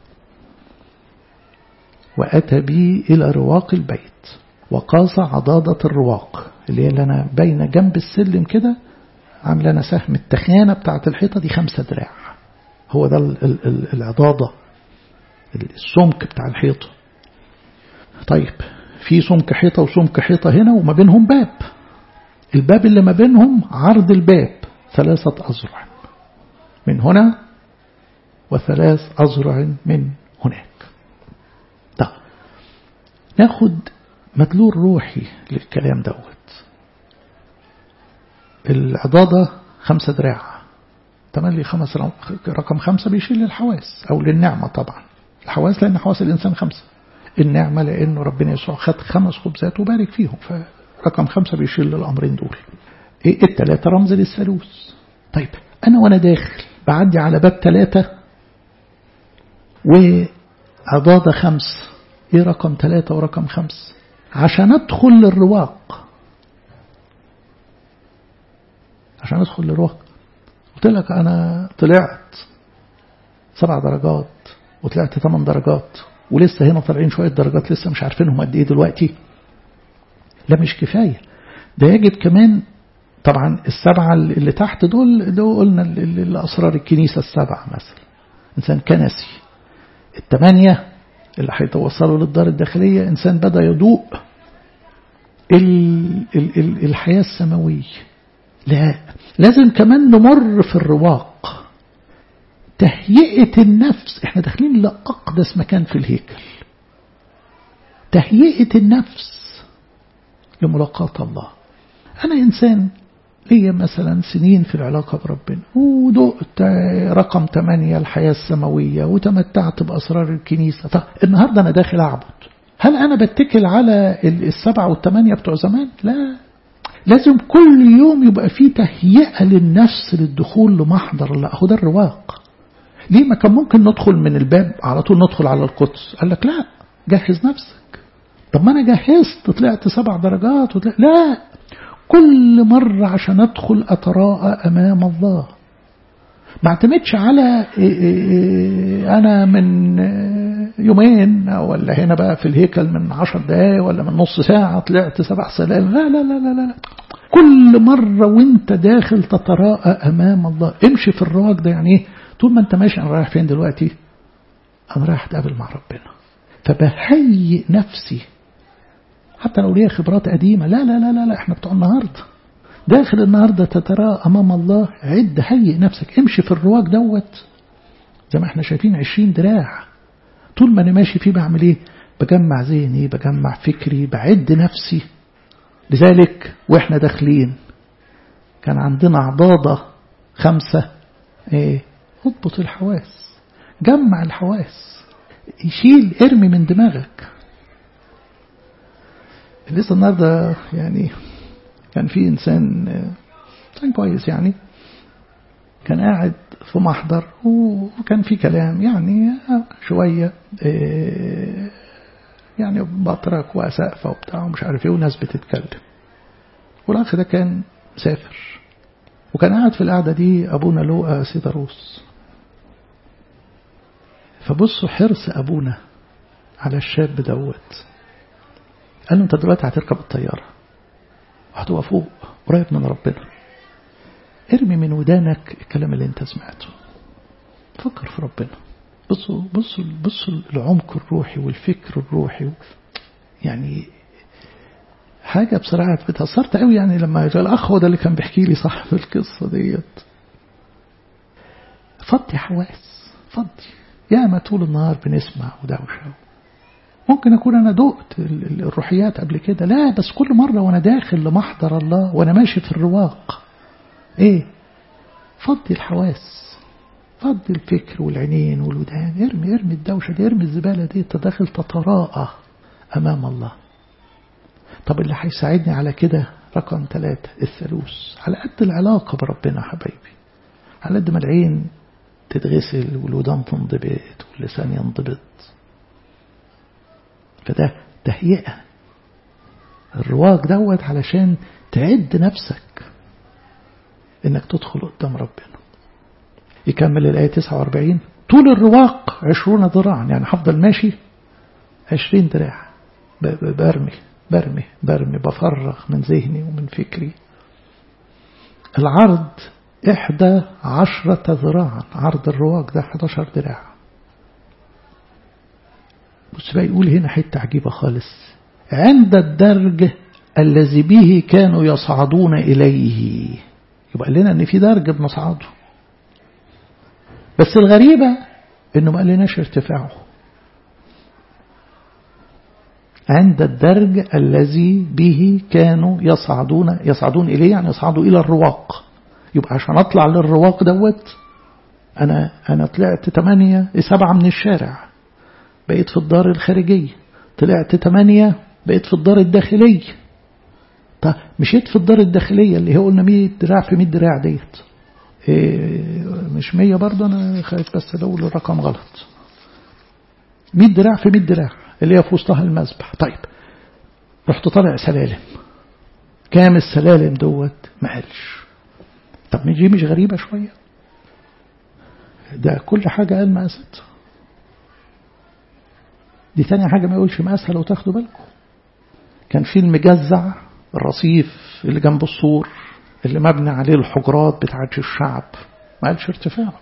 وأتى بي إلى رواق البيت وقاس عضادة الرواق اللي هي اللي أنا بين جنب السلم كده عامل أنا سهم التخانة بتاعة الحيطة دي خمسة دراع هو ده ال ال ال العضادة السمك بتاع الحيطة طيب في سمك حيطة وسمك حيطة هنا وما بينهم باب الباب اللي ما بينهم عرض الباب ثلاثة أذرع من هنا وثلاث أذرع من هناك طيب ناخد مدلول روحي للكلام دوت العضادة خمسة دراع تملي خمس رقم خمسة بيشيل للحواس أو للنعمة طبعا الحواس لأن حواس الإنسان خمسة النعمة لأنه ربنا يسوع خد خمس خبزات وبارك فيهم فرقم خمسة بيشيل للأمرين دول إيه التلاتة رمز للثالوث طيب أنا وأنا داخل بعدي على باب ثلاثة وعضادة خمس إيه رقم ثلاثة ورقم خمس عشان أدخل للرواق عشان أدخل للرواق قلت لك أنا طلعت سبع درجات وطلعت ثمان درجات ولسه هنا طالعين شوية درجات لسه مش عارفينهم قد إيه دلوقتي لا مش كفاية ده يجب كمان طبعا السبعة اللي تحت دول دول قلنا الأسرار الكنيسة السبعة مثلا إنسان كنسي الثمانية اللي هيتوصلوا للدار الداخلية إنسان بدأ يضوء ال ال ال الحياة السماوية لا لازم كمان نمر في الرواق تهيئة النفس احنا داخلين لأقدس مكان في الهيكل تهيئة النفس لملاقاة الله أنا إنسان ليا مثلا سنين في العلاقة بربنا ودقت رقم 8 الحياة السماوية وتمتعت بأسرار الكنيسة طب النهاردة أنا داخل أعبد هل أنا بتكل على السبعة والثمانية بتوع زمان لا لازم كل يوم يبقى فيه تهيئة للنفس للدخول لمحضر الله هو ده الرواق ليه ما كان ممكن ندخل من الباب على طول ندخل على القدس قال لك لا جهز نفسك طب ما أنا جهزت طلعت سبع درجات وطلعت لا كل مرة عشان أدخل أتراءى أمام الله ما اعتمدش على أنا من يومين ولا هنا بقى في الهيكل من عشر دقايق ولا من نص ساعة طلعت سبع سلال لا لا لا لا لا كل مرة وانت داخل تتراءى أمام الله امشي في الرواق ده يعني ايه طول ما انت ماشي أنا رايح فين دلوقتي أنا رايح أتقابل مع ربنا فبهيئ نفسي حتى لو ليها خبرات قديمة لا لا لا لا, لا احنا بتوع النهاردة داخل النهاردة تتراءى أمام الله عد هيئ نفسك امشي في الرواق دوت زي ما احنا شايفين عشرين دراع طول ما أنا ماشي فيه بعمل ايه بجمع ذهني بجمع فكري بعد نفسي لذلك واحنا داخلين كان عندنا عضادة خمسة ايه اضبط الحواس جمع الحواس يشيل ارمي من دماغك لسه النهارده يعني كان في انسان انسان كويس يعني كان قاعد في محضر وكان في كلام يعني شوية يعني بطرك وسقفة وبتاع ومش عارف ايه وناس بتتكلم والأخ ده كان مسافر وكان قاعد في القعدة دي أبونا لوقا سيداروس فبصوا حرص أبونا على الشاب دوت قال له أنت دلوقتي هتركب الطيارة وهتبقى فوق قريب من ربنا ارمي من ودانك الكلام اللي انت سمعته فكر في ربنا بصوا بصوا بصوا العمق الروحي والفكر الروحي يعني حاجة بصراحة اتأثرت قوي يعني لما الأخ هو ده اللي كان بيحكي لي صاحب القصة ديت فضي حواس فضي ياما طول النهار بنسمع ودوشة ممكن أكون أنا دقت الروحيات قبل كده لا بس كل مرة وأنا داخل لمحضر الله وأنا ماشي في الرواق إيه فضي الحواس فضي الفكر والعينين والودان ارمي ارمي الدوشة دي ارمي الزبالة دي انت داخل تتراءى أمام الله طب اللي هيساعدني على كده رقم ثلاثة الثالوث على قد العلاقة بربنا حبايبي على قد ما العين تتغسل والودان تنضبط واللسان ينضبط فده تهيئة الرواق دوت علشان تعد نفسك انك تدخل قدام ربنا يكمل الآية 49 طول الرواق عشرون ذراعا يعني هفضل ماشي عشرين ذراع برمي برمي برمي بفرغ من ذهني ومن فكري العرض إحدى عشرة ذراعا عرض الرواق ده 11 ذراع بص بقى يقول هنا حتة عجيبة خالص عند الدرج الذي به كانوا يصعدون إليه يبقى لنا أن في درج بنصعده بس الغريبة أنه ما قالناش ارتفاعه عند الدرج الذي به كانوا يصعدون يصعدون إليه يعني يصعدوا إلى الرواق يبقى عشان أطلع للرواق دوت أنا أنا طلعت ثمانية سبعة من الشارع بقيت في الدار الخارجية طلعت ثمانية بقيت في الدار الداخلية طب مشيت في الدار الداخلية اللي هي قلنا 100 دراع في 100 دراع ديت إيه مش 100 برضه أنا خايف بس لو الرقم غلط 100 دراع في 100 دراع اللي هي في وسطها المذبح طيب رحت طالع سلالم كام السلالم دوت ما قالش طب دي مش غريبة شوية ده كل حاجة قال مقاست دي تاني حاجة ما يقولش مقاسها لو تاخدوا بالكم كان في المجزع الرصيف اللي جنب السور اللي مبني عليه الحجرات بتاعت الشعب ما قالش ارتفاعه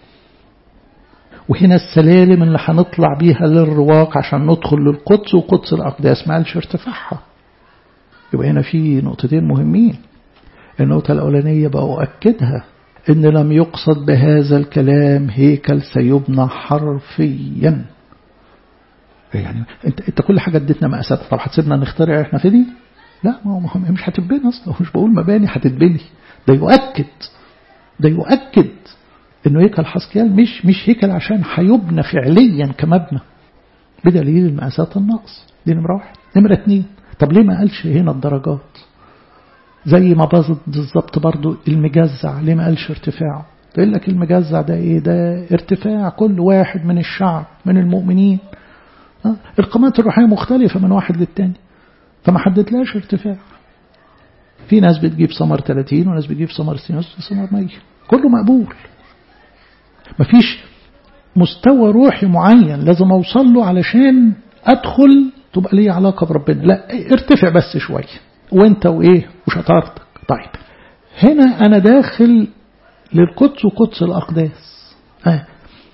وهنا السلالم اللي هنطلع بيها للرواق عشان ندخل للقدس وقدس الأقداس ما قالش ارتفاعها يبقى هنا في نقطتين مهمين النقطة الأولانية بأؤكدها إن لم يقصد بهذا الكلام هيكل سيبنى حرفيا يعني انت انت كل حاجه اديتنا مقاسات طب هتسيبنا نخترع احنا في دي؟ لا ما هو مش هتتبني اصلا مش بقول مباني هتتبني ده يؤكد ده يؤكد انه هيكل حسكيال مش مش هيكل عشان هيبنى فعليا كمبنى بدليل المقاسات النقص دي نمره واحد نمره اثنين طب ليه ما قالش هنا الدرجات زي ما باظت بالظبط برضو المجزع ليه ما قالش ارتفاعه يقول لك المجزع ده ايه ده ارتفاع كل واحد من الشعب من المؤمنين القامات الروحية مختلفة من واحد للتاني فما حددلاش ارتفاع في ناس بتجيب سمر 30 وناس بتجيب سمر 60 وناس سمر 100 كله مقبول مفيش مستوى روحي معين لازم اوصل له علشان ادخل تبقى لي علاقة بربنا لا ارتفع بس شوية وانت وايه وشطارتك طيب هنا انا داخل للقدس وقدس الاقداس آه.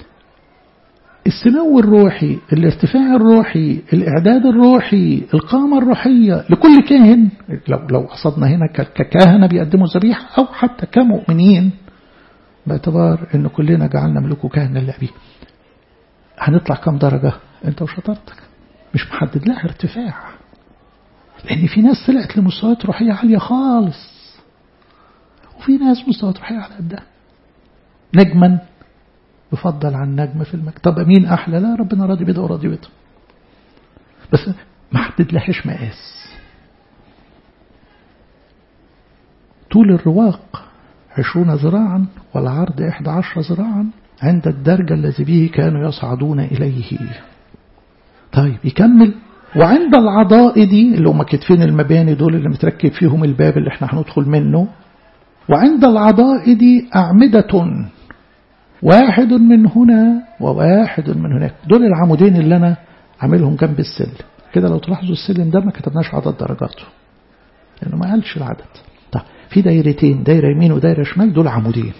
السمو الروحي الارتفاع الروحي الإعداد الروحي القامة الروحية لكل كاهن لو, لو قصدنا هنا ككاهنة بيقدموا ذبيحة أو حتى كمؤمنين باعتبار أن كلنا جعلنا ملوك كاهنة لأبيه هنطلع كم درجة أنت وشطارتك مش محدد لها ارتفاع لأن في ناس طلعت لمستويات روحية عالية خالص وفي ناس مستويات روحية على قدها نجما يفضل عن نجم في المجد طب مين أحلى لا ربنا راضي بده وراضي بده بس ما حدد لهاش مقاس طول الرواق عشرون ذراعا والعرض إحدى عشر ذراعا عند الدرجة الذي به كانوا يصعدون إليه طيب يكمل وعند العضائد اللي هم كتفين المباني دول اللي متركب فيهم الباب اللي احنا هندخل منه وعند العضائد أعمدة واحد من هنا وواحد من هناك دول العمودين اللي أنا عاملهم جنب السلم كده لو تلاحظوا السلم ده ما كتبناش عدد درجاته لأنه ما قالش العدد طيب في دايرتين دايرة يمين ودايرة شمال دول عمودين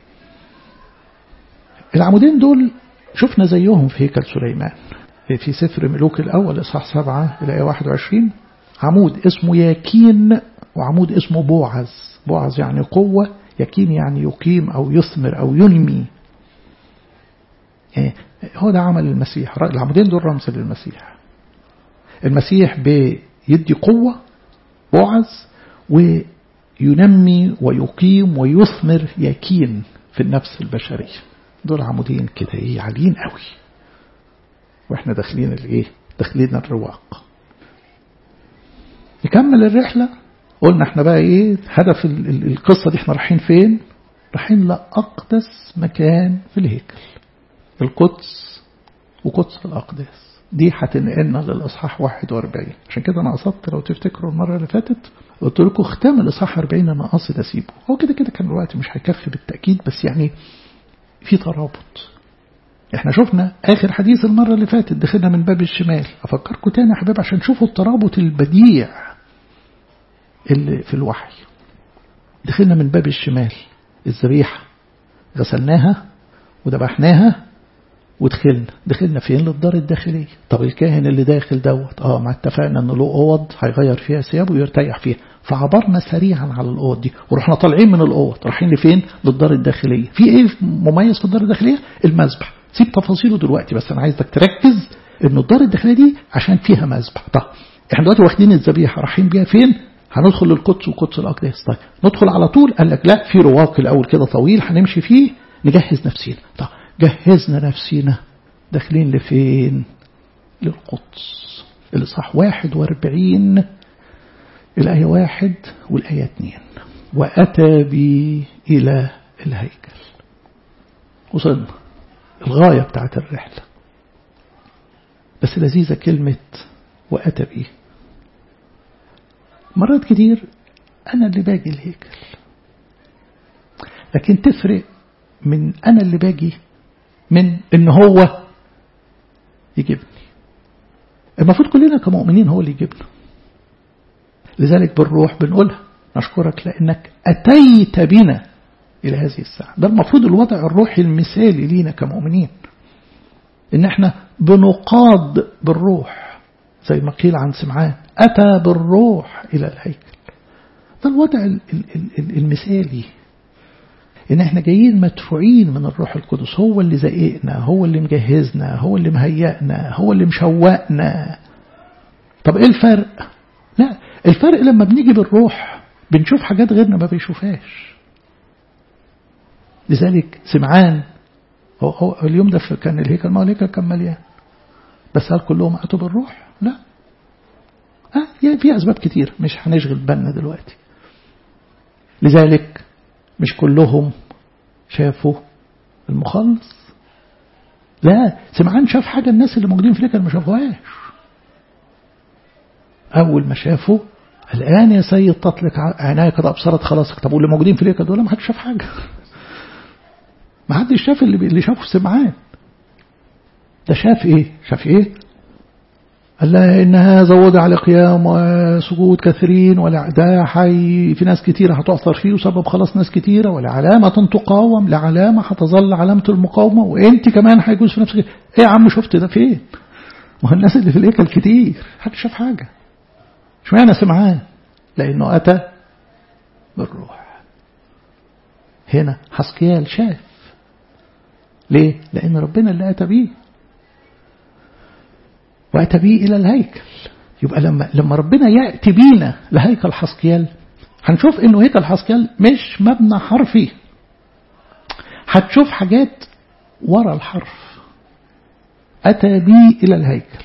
العمودين دول شفنا زيهم في هيكل سليمان في سفر ملوك الأول إصحاح سبعة إلى 21 عمود اسمه ياكين وعمود اسمه بوعز بوعز يعني قوة يكين يعني يقيم أو يثمر أو ينمي يعني هو ده عمل المسيح العمودين دول رمز للمسيح المسيح بيدي قوة بوعز وينمي ويقيم ويثمر يكين في النفس البشرية دول عمودين كده ايه عاليين قوي واحنا داخلين الايه داخلين الرواق نكمل الرحلة قلنا احنا بقى ايه هدف القصة دي احنا رايحين فين رايحين لأقدس مكان في الهيكل القدس وقدس الأقداس دي هتنقلنا للإصحاح 41 عشان كده أنا قصدت لو تفتكروا المرة اللي فاتت قلت لكم ختام الإصحاح 40 أنا قاصد أسيبه هو كده كده كان الوقت مش هيكفي بالتأكيد بس يعني في ترابط احنا شفنا آخر حديث المرة اللي فاتت دخلنا من باب الشمال أفكركم تاني يا حباب عشان تشوفوا الترابط البديع اللي في الوحي دخلنا من باب الشمال الذبيحة غسلناها وذبحناها ودخلنا دخلنا فين للدار الداخلية طب الكاهن اللي داخل دوت اه ما اتفقنا انه له اوض هيغير فيها ثيابه ويرتاح فيها فعبرنا سريعا على الاوض دي ورحنا طالعين من الاوض رايحين لفين للدار الداخلية في ايه مميز في الدار الداخلية المذبح سيب تفاصيله دلوقتي بس انا عايزك تركز انه الدار الداخلية دي عشان فيها مذبح طب احنا دلوقتي واخدين الذبيحة رايحين بيها فين هندخل للقدس وقدس الأقداس طيب ندخل على طول قال لك لا في رواق الأول كده طويل هنمشي فيه نجهز نفسينا طيب جهزنا نفسينا داخلين لفين للقدس الإصحاح 41 الآية واحد والآية اتنين وأتى بي إلى الهيكل وصلنا الغاية بتاعت الرحلة بس لذيذة كلمة وأتى بي مرات كتير أنا اللي باجي الهيكل لكن تفرق من أنا اللي باجي من إن هو يجيبني المفروض كلنا كمؤمنين هو اللي يجيبنا لذلك بالروح بنقولها نشكرك لأنك أتيت بنا إلى هذه الساعة ده المفروض الوضع الروحي المثالي لينا كمؤمنين إن احنا بنقاد بالروح زي ما قيل عن سمعان أتى بالروح إلى الهيكل ده الوضع المثالي إن إحنا جايين مدفوعين من الروح القدس هو اللي زققنا هو اللي مجهزنا هو اللي مهيئنا هو اللي مشوقنا طب إيه الفرق؟ لا الفرق لما بنيجي بالروح بنشوف حاجات غيرنا ما بيشوفهاش لذلك سمعان هو, هو اليوم ده كان الهيكل ما هو الهيكل كان مليان بس هل كلهم أتوا بالروح؟ لا آه في أسباب كتير مش هنشغل بالنا دلوقتي لذلك مش كلهم شافوا المخلص لا سمعان شاف حاجة الناس اللي موجودين في الهيكل ما شافوهاش أول ما شافوا الآن يا سيد تطلق عناية قد أبصرت خلاصك طب واللي موجودين في الهيكل دول ما حدش شاف حاجة ما حدش شاف اللي, اللي شافه سمعان ده شاف ايه شاف ايه قال لها إن هذا وضع لقيام وسجود كثيرين ولا ده حي في ناس كتيرة هتعثر فيه وسبب خلاص ناس كتيرة ولا علامة تقاوم لعلامة هتظل علامة المقاومة وانت كمان هيجوز في نفسك ايه يا عم شفت ده فين ما هو الناس اللي في الهيكل كتير حد شاف حاجة اشمعنى سمعان لأنه أتى بالروح هنا حسقيال شاف ليه لأن ربنا اللي أتى بيه وأتى به إلى الهيكل يبقى لما لما ربنا يأتي بينا لهيكل حسقيال هنشوف إنه هيكل حسقيال مش مبنى حرفي هتشوف حاجات ورا الحرف أتى بي إلى الهيكل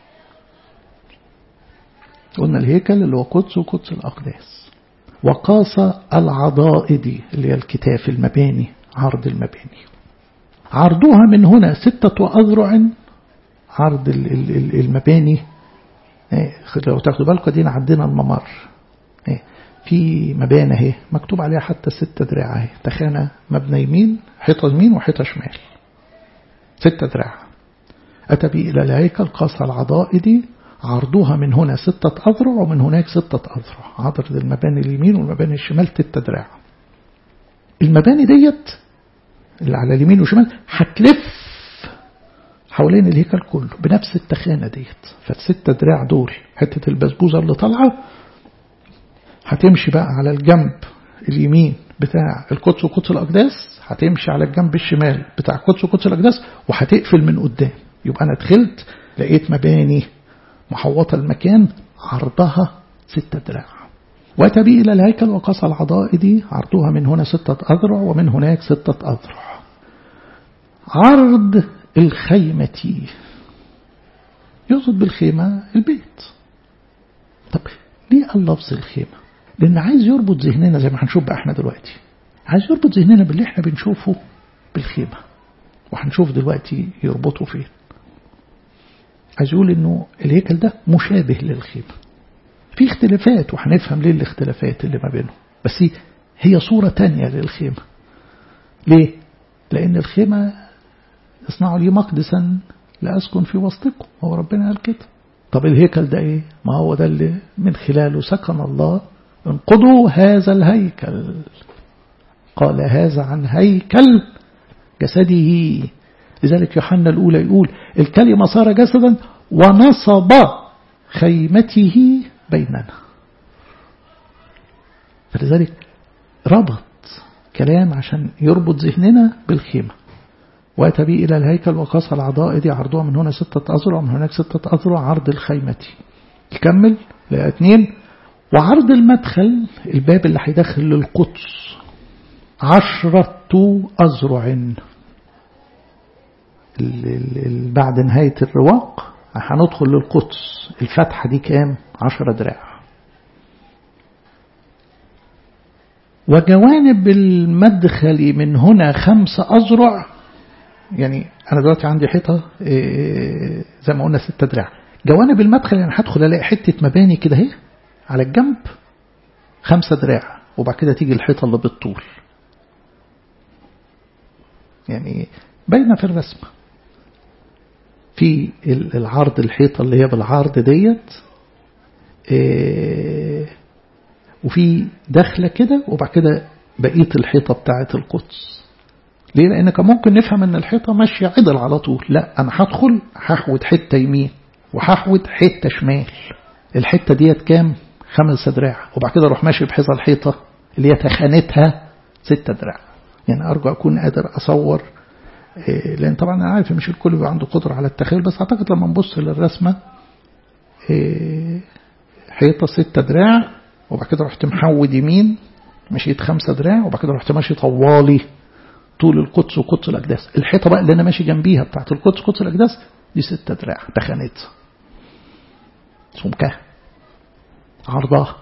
قلنا الهيكل اللي هو قدس وقدس الأقداس وقاس العضائد اللي هي الكتاف المباني عرض المباني عرضها من هنا ستة أذرع عرض المباني لو تاخدوا بالكم دينا عندنا الممر في مبانة اهي مكتوب عليها حتى ست دراع اهي تخانة مبنى يمين حيطة يمين وحيطة شمال ست دراع أتى بي إلى الهيكل قاس العضائد عرضها من هنا ستة أذرع ومن هناك ستة أذرع عرض المباني اليمين والمباني الشمال ستة دراع المباني ديت اللي على اليمين والشمال هتلف حوالين الهيكل كله بنفس التخانة ديت فالستة دراع دول حتة البسبوزة اللي طالعة هتمشي بقى على الجنب اليمين بتاع القدس وقدس الأقداس هتمشي على الجنب الشمال بتاع القدس وقدس الأقداس وهتقفل من قدام يبقى أنا دخلت لقيت مباني محوطة المكان عرضها ستة دراع وأتى بي إلى الهيكل وقص العضائد عرضها من هنا ستة أذرع ومن هناك ستة أذرع عرض الخيمة يقصد بالخيمة البيت طب ليه قال لفظ الخيمة لأن عايز يربط ذهننا زي ما هنشوف بقى احنا دلوقتي عايز يربط ذهننا باللي احنا بنشوفه بالخيمة وهنشوف دلوقتي يربطه فين عايز يقول انه الهيكل ده مشابه للخيمة في اختلافات وهنفهم ليه الاختلافات اللي ما بينهم بس هي صورة تانية للخيمة ليه؟ لأن الخيمة اصنعوا لي مقدسا لأسكن في وسطكم هو ربنا قال كده طب الهيكل ده ايه ما هو ده اللي من خلاله سكن الله انقضوا هذا الهيكل قال هذا عن هيكل جسده لذلك يوحنا الأولى يقول الكلمة صار جسدا ونصب خيمته بيننا فلذلك ربط كلام عشان يربط ذهننا بالخيمة وأتى بي إلى الهيكل وقاس العضاء دي عرضها من هنا ستة أذرع ومن هناك ستة أذرع عرض الخيمة يكمل لا اتنين وعرض المدخل الباب اللي هيدخل للقدس عشرة أذرع بعد نهاية الرواق هندخل للقدس الفتحة دي كام عشرة دراع وجوانب المدخل من هنا خمس أذرع يعني أنا دلوقتي عندي حيطة زي ما قلنا ستة دراع جوانب المدخل يعني هدخل ألاقي حتة مباني كده اهي على الجنب خمسة دراع وبعد كده تيجي الحيطة اللي بالطول يعني باينة في الرسمة في العرض الحيطة اللي هي بالعرض ديت وفي دخلة كده وبعد كده بقية الحيطة بتاعة القدس ليه لأن كان ممكن نفهم أن الحيطة ماشية عدل على طول لا أنا هدخل هحود حتة يمين وهحود حتة شمال الحتة ديت كام خمس دراع وبعد كده اروح ماشي بحيث الحيطة اللي هي تخانتها ستة دراع يعني أرجو أكون قادر أصور لأن طبعا أنا عارف مش الكل بيبقى عنده قدرة على التخيل بس أعتقد لما نبص للرسمة حيطة ستة دراع وبعد كده رحت محود يمين مشيت خمسة دراع وبعد كده رحت ماشي طوالي طول القدس وقدس الأقداس الحيطة بقى اللي أنا ماشي جنبيها بتاعت القدس قدس الأقداس دي ستة دراع تخانتها سمكها عرضها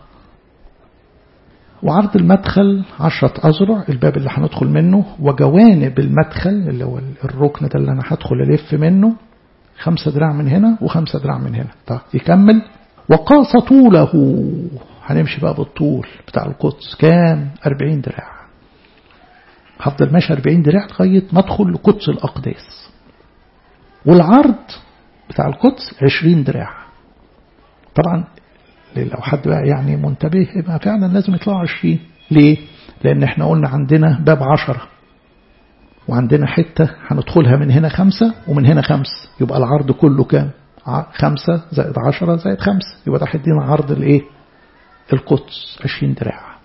وعرض المدخل عشرة أذرع الباب اللي هندخل منه وجوانب المدخل اللي هو الركن ده اللي أنا هدخل ألف منه خمسة دراع من هنا وخمسة دراع من هنا طيب يكمل وقاس طوله هنمشي بقى بالطول بتاع القدس كام 40 دراع هفضل ماشي 40 دراع لغاية ما ادخل لقدس الأقداس والعرض بتاع القدس 20 دراع طبعا لو حد بقى يعني منتبه يبقى فعلا لازم يطلعوا 20 ليه؟ لأن احنا قلنا عندنا باب 10 وعندنا حتة هندخلها من هنا خمسة ومن هنا خمس يبقى العرض كله كام؟ خمسة زائد عشرة زائد خمسة يبقى ده هيدينا عرض الايه؟ القدس 20 دراع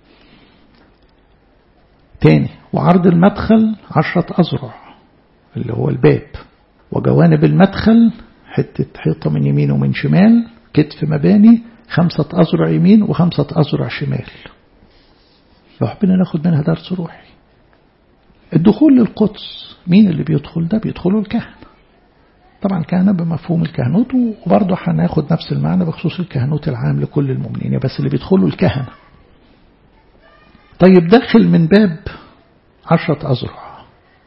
تاني وعرض المدخل عشرة أذرع اللي هو الباب وجوانب المدخل حتة حيطة من يمين ومن شمال كتف مباني خمسة أذرع يمين وخمسة أذرع شمال لو حبينا ناخد منها درس روحي الدخول للقدس مين اللي بيدخل ده بيدخلوا الكهنة طبعا كهنة بمفهوم الكهنوت وبرضه هناخد نفس المعنى بخصوص الكهنوت العام لكل المؤمنين بس اللي بيدخلوا الكهنة طيب داخل من باب عشرة أذرع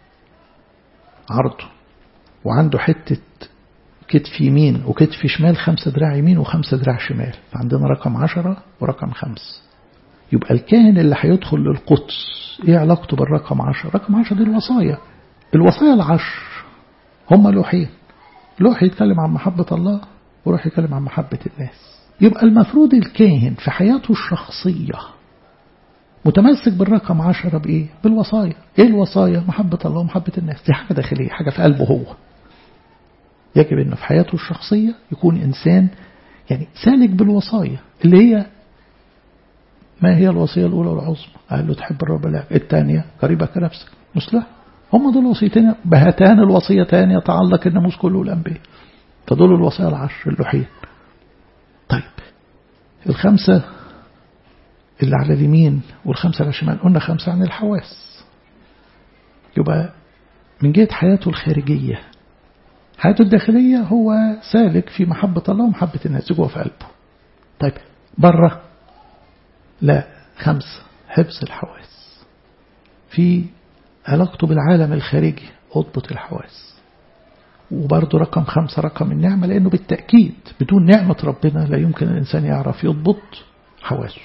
عرضه وعنده حتة كتف يمين وكتف شمال خمسة دراع يمين وخمسة دراع شمال فعندنا رقم عشرة ورقم خمس يبقى الكاهن اللي هيدخل للقدس ايه علاقته بالرقم عشرة رقم عشرة دي الوصايا الوصايا العشر هم لوحين لوح يتكلم عن محبة الله وروح يتكلم عن محبة الناس يبقى المفروض الكاهن في حياته الشخصية متمسك بالرقم عشرة بإيه؟ بالوصايا إيه الوصايا؟ محبة الله ومحبة الناس دي حاجة داخلية حاجة في قلبه هو يجب أنه في حياته الشخصية يكون إنسان يعني سالك بالوصايا اللي هي ما هي الوصية الأولى والعظمى قال له تحب الرب لك الثانية قريبك كنفسك مصلح هم دول الوصيتين بهاتان الوصيتان يتعلق الناموس كله الأنبياء فدول الوصايا العشر اللوحين طيب الخمسة اللي على اليمين والخمسة على الشمال قلنا خمسة عن الحواس يبقى من جهة حياته الخارجية حياته الداخلية هو سالك في محبة الله ومحبة الناس جوه في قلبه طيب بره لا خمسة حفظ الحواس في علاقته بالعالم الخارجي اضبط الحواس وبرضه رقم خمسة رقم النعمة لأنه بالتأكيد بدون نعمة ربنا لا يمكن الإنسان يعرف يضبط حواسه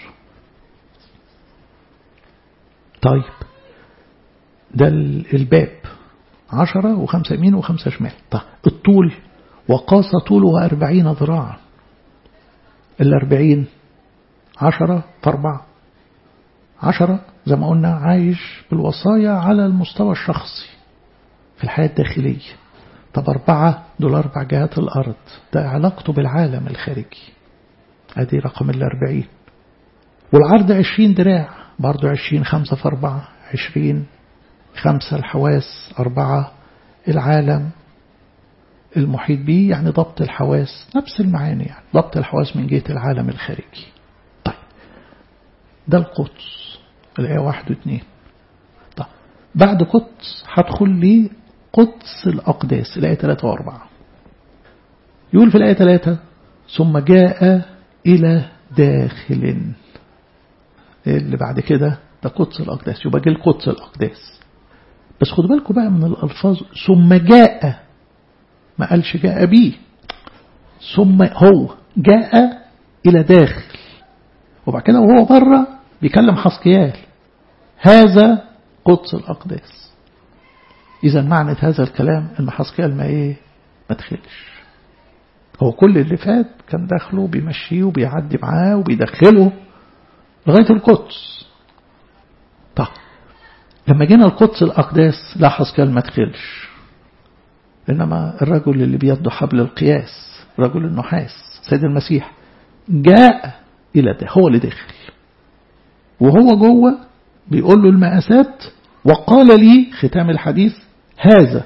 طيب ده الباب عشرة وخمسة يمين وخمسة شمال طيب الطول وقاس طوله أربعين ذراعا الأربعين عشرة في أربعة عشرة زي ما قلنا عايش بالوصايا على المستوى الشخصي في الحياة الداخلية طب أربعة دول أربع جهات الأرض ده علاقته بالعالم الخارجي أدي رقم الأربعين والعرض عشرين دراع برضو عشرين خمسة في أربعة عشرين خمسة الحواس أربعة العالم المحيط به يعني ضبط الحواس نفس المعاني يعني ضبط الحواس من جهة العالم الخارجي طيب ده القدس الآية واحد واثنين طيب بعد قدس هدخل لي قدس الأقداس الآية ثلاثة وأربعة يقول في الآية ثلاثة ثم جاء إلى داخل اللي بعد كده ده قدس الأقداس يبقى جه القدس الأقداس بس خدوا بالكم بقى من الألفاظ ثم جاء ما قالش جاء بيه ثم هو جاء إلى داخل وبعد كده وهو بره بيكلم حسقيال هذا قدس الأقداس إذا معنى هذا الكلام إن حسقيال ما إيه ما تخلش هو كل اللي فات كان داخله بيمشيه وبيعدي معاه وبيدخله لغاية القدس طيب لما جينا القدس الأقداس لا حسقيال ما تخلش إنما الرجل اللي بيده حبل القياس رجل النحاس سيد المسيح جاء إلى ده هو اللي داخل وهو جوه بيقول له المقاسات وقال لي ختام الحديث هذا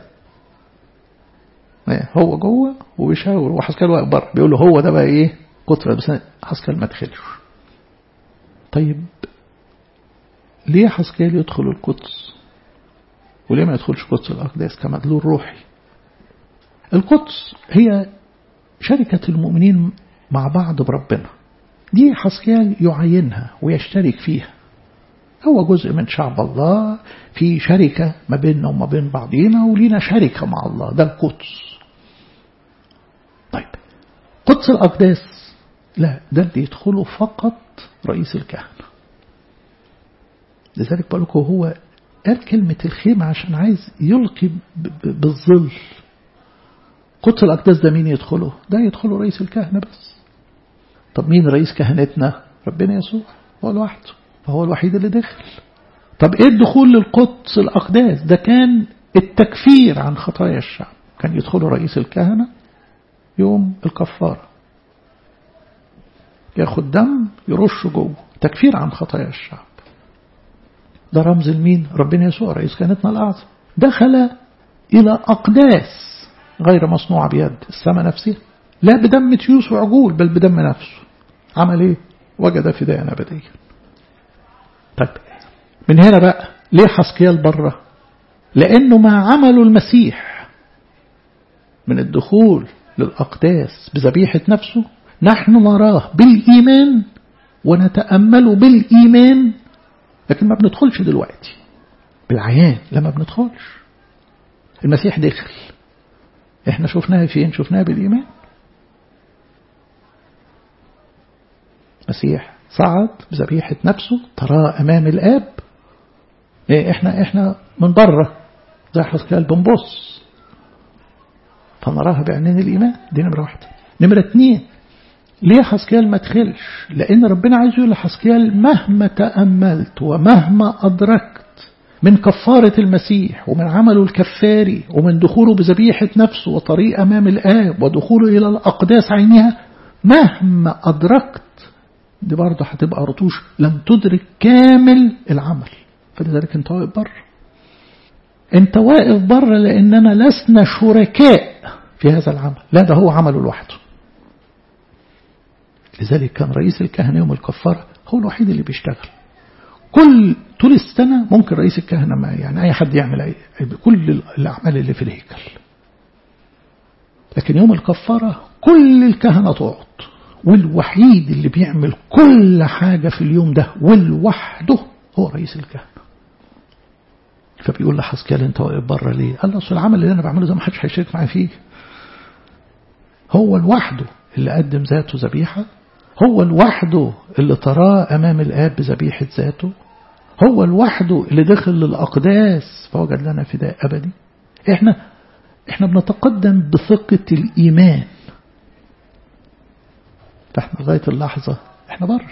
هو جوه وبيشاور وحسكال واقف بره بيقول له هو ده بقى ايه قطر بس حسكال ما دخلش طيب ليه حسكال يدخل القدس وليه ما يدخلش قدس الأقداس كمدلول روحي القدس هي شركة المؤمنين مع بعض بربنا دي حسكيال يعينها ويشترك فيها هو جزء من شعب الله في شركة ما بيننا وما بين بعضينا ولينا شركة مع الله ده القدس طيب قدس الأقداس لا ده اللي يدخله فقط رئيس الكهنة لذلك بقول لكم هو قال كلمة الخيمة عشان عايز يلقي بالظل قدس الأقداس ده مين يدخله ده يدخله رئيس الكهنة بس طب مين رئيس كهنتنا ربنا يسوع هو لوحده فهو الوحيد اللي دخل طب ايه الدخول للقدس الأقداس ده كان التكفير عن خطايا الشعب كان يدخله رئيس الكهنة يوم الكفارة ياخد دم يرش جوه تكفير عن خطايا الشعب ده رمز المين ربنا يسوع رئيس كهنتنا الأعظم دخل إلى أقداس غير مصنوعة بيد السماء نفسها لا بدم تيوس وعجول بل بدم نفسه عمل ايه وجد فداء أبديا طيب من هنا بقى ليه حسكيال بره لأنه ما عمله المسيح من الدخول للأقداس بذبيحة نفسه نحن نراه بالإيمان ونتأمله بالإيمان لكن ما بندخلش دلوقتي بالعيان لما بندخلش المسيح دخل احنا شفناها فين شفناها بالإيمان مسيح صعد بذبيحة نفسه تراه أمام الآب إيه احنا احنا من بره زي حسكال بنبص فنراها بعينين الإيمان دي نمرة واحدة نمرة اتنين ليه حسكيال ما تخلش لأن ربنا عايز يقول لحسكيال مهما تأملت ومهما أدركت من كفارة المسيح ومن عمله الكفاري ومن دخوله بذبيحة نفسه وطريق أمام الآب ودخوله إلى الأقداس عينها مهما أدركت دي برضه هتبقى رطوش لم تدرك كامل العمل فلذلك انت واقف بره انت واقف بره لأننا لسنا شركاء في هذا العمل لا ده هو عمله لوحده لذلك كان رئيس الكهنة يوم الكفارة هو الوحيد اللي بيشتغل كل طول السنة ممكن رئيس الكهنة ما يعني أي حد يعمل أي كل الأعمال اللي في الهيكل لكن يوم الكفارة كل الكهنة تقعد والوحيد اللي بيعمل كل حاجة في اليوم ده ولوحده هو رئيس الكهنة فبيقول لحسكال انت واقف بره ليه قال له اصل العمل اللي انا بعمله ده ما حدش هيشارك معايا فيه هو لوحده اللي قدم ذاته ذبيحة هو لوحده اللي تراه أمام الآب بذبيحة ذاته هو لوحده اللي دخل للأقداس فوجد لنا فداء أبدي إحنا إحنا بنتقدم بثقة الإيمان فإحنا لغاية اللحظة إحنا بره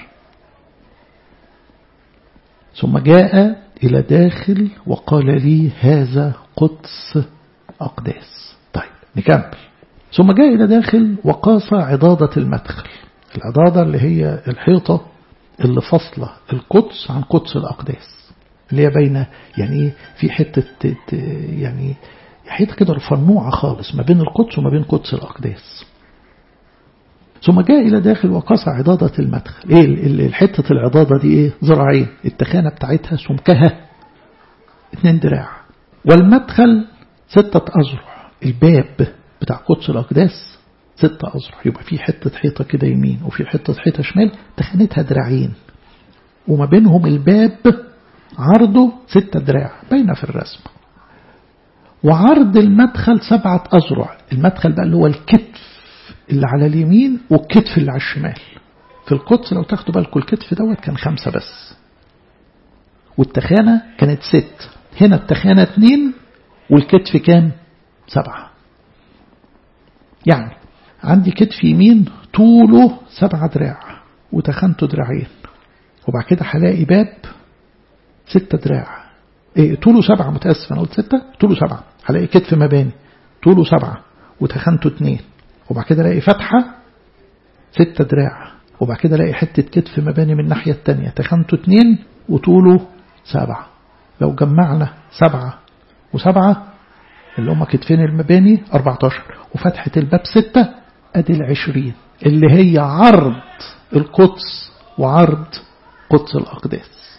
ثم جاء إلى داخل وقال لي هذا قدس أقداس طيب نكمل ثم جاء إلى داخل وقاس عضادة المدخل العضادة اللي هي الحيطة اللي فصلة القدس عن قدس الأقداس اللي هي بين يعني في حتة يعني حيطة كده رفنوعة خالص ما بين القدس وما بين قدس الأقداس ثم جاء إلى داخل وقاس عضادة المدخل إيه الحتة العضادة دي إيه ذراعين التخانة بتاعتها سمكها اتنين دراع والمدخل ستة أذرع الباب بتاع قدس الأقداس ستة أذرع يبقى في حتة حيطة كده يمين وفي حتة حيطة شمال تخانتها دراعين وما بينهم الباب عرضه ستة دراع باينة في الرسم وعرض المدخل سبعة أذرع المدخل بقى اللي هو الكتف اللي على اليمين والكتف اللي على الشمال في القدس لو تاخدوا بالكم الكتف دوت كان خمسة بس والتخانة كانت ست هنا التخانة اتنين والكتف كان سبعة يعني عندي كتف يمين طوله سبعة دراع وتخنته دراعين وبعد كده هلاقي باب ستة دراع إيه طوله سبعة متأسف أنا قلت ستة طوله سبعة هلاقي كتف مباني طوله سبعة وتخنته اتنين وبعد كده الاقي فتحة ستة دراع وبعد كده الاقي حتة كتف مباني من الناحية التانية تخنته اتنين وطوله سبعة لو جمعنا سبعة وسبعة اللي هم كتفين المباني 14 وفتحة الباب ستة ادي العشرين اللي هي عرض القدس وعرض قدس الأقداس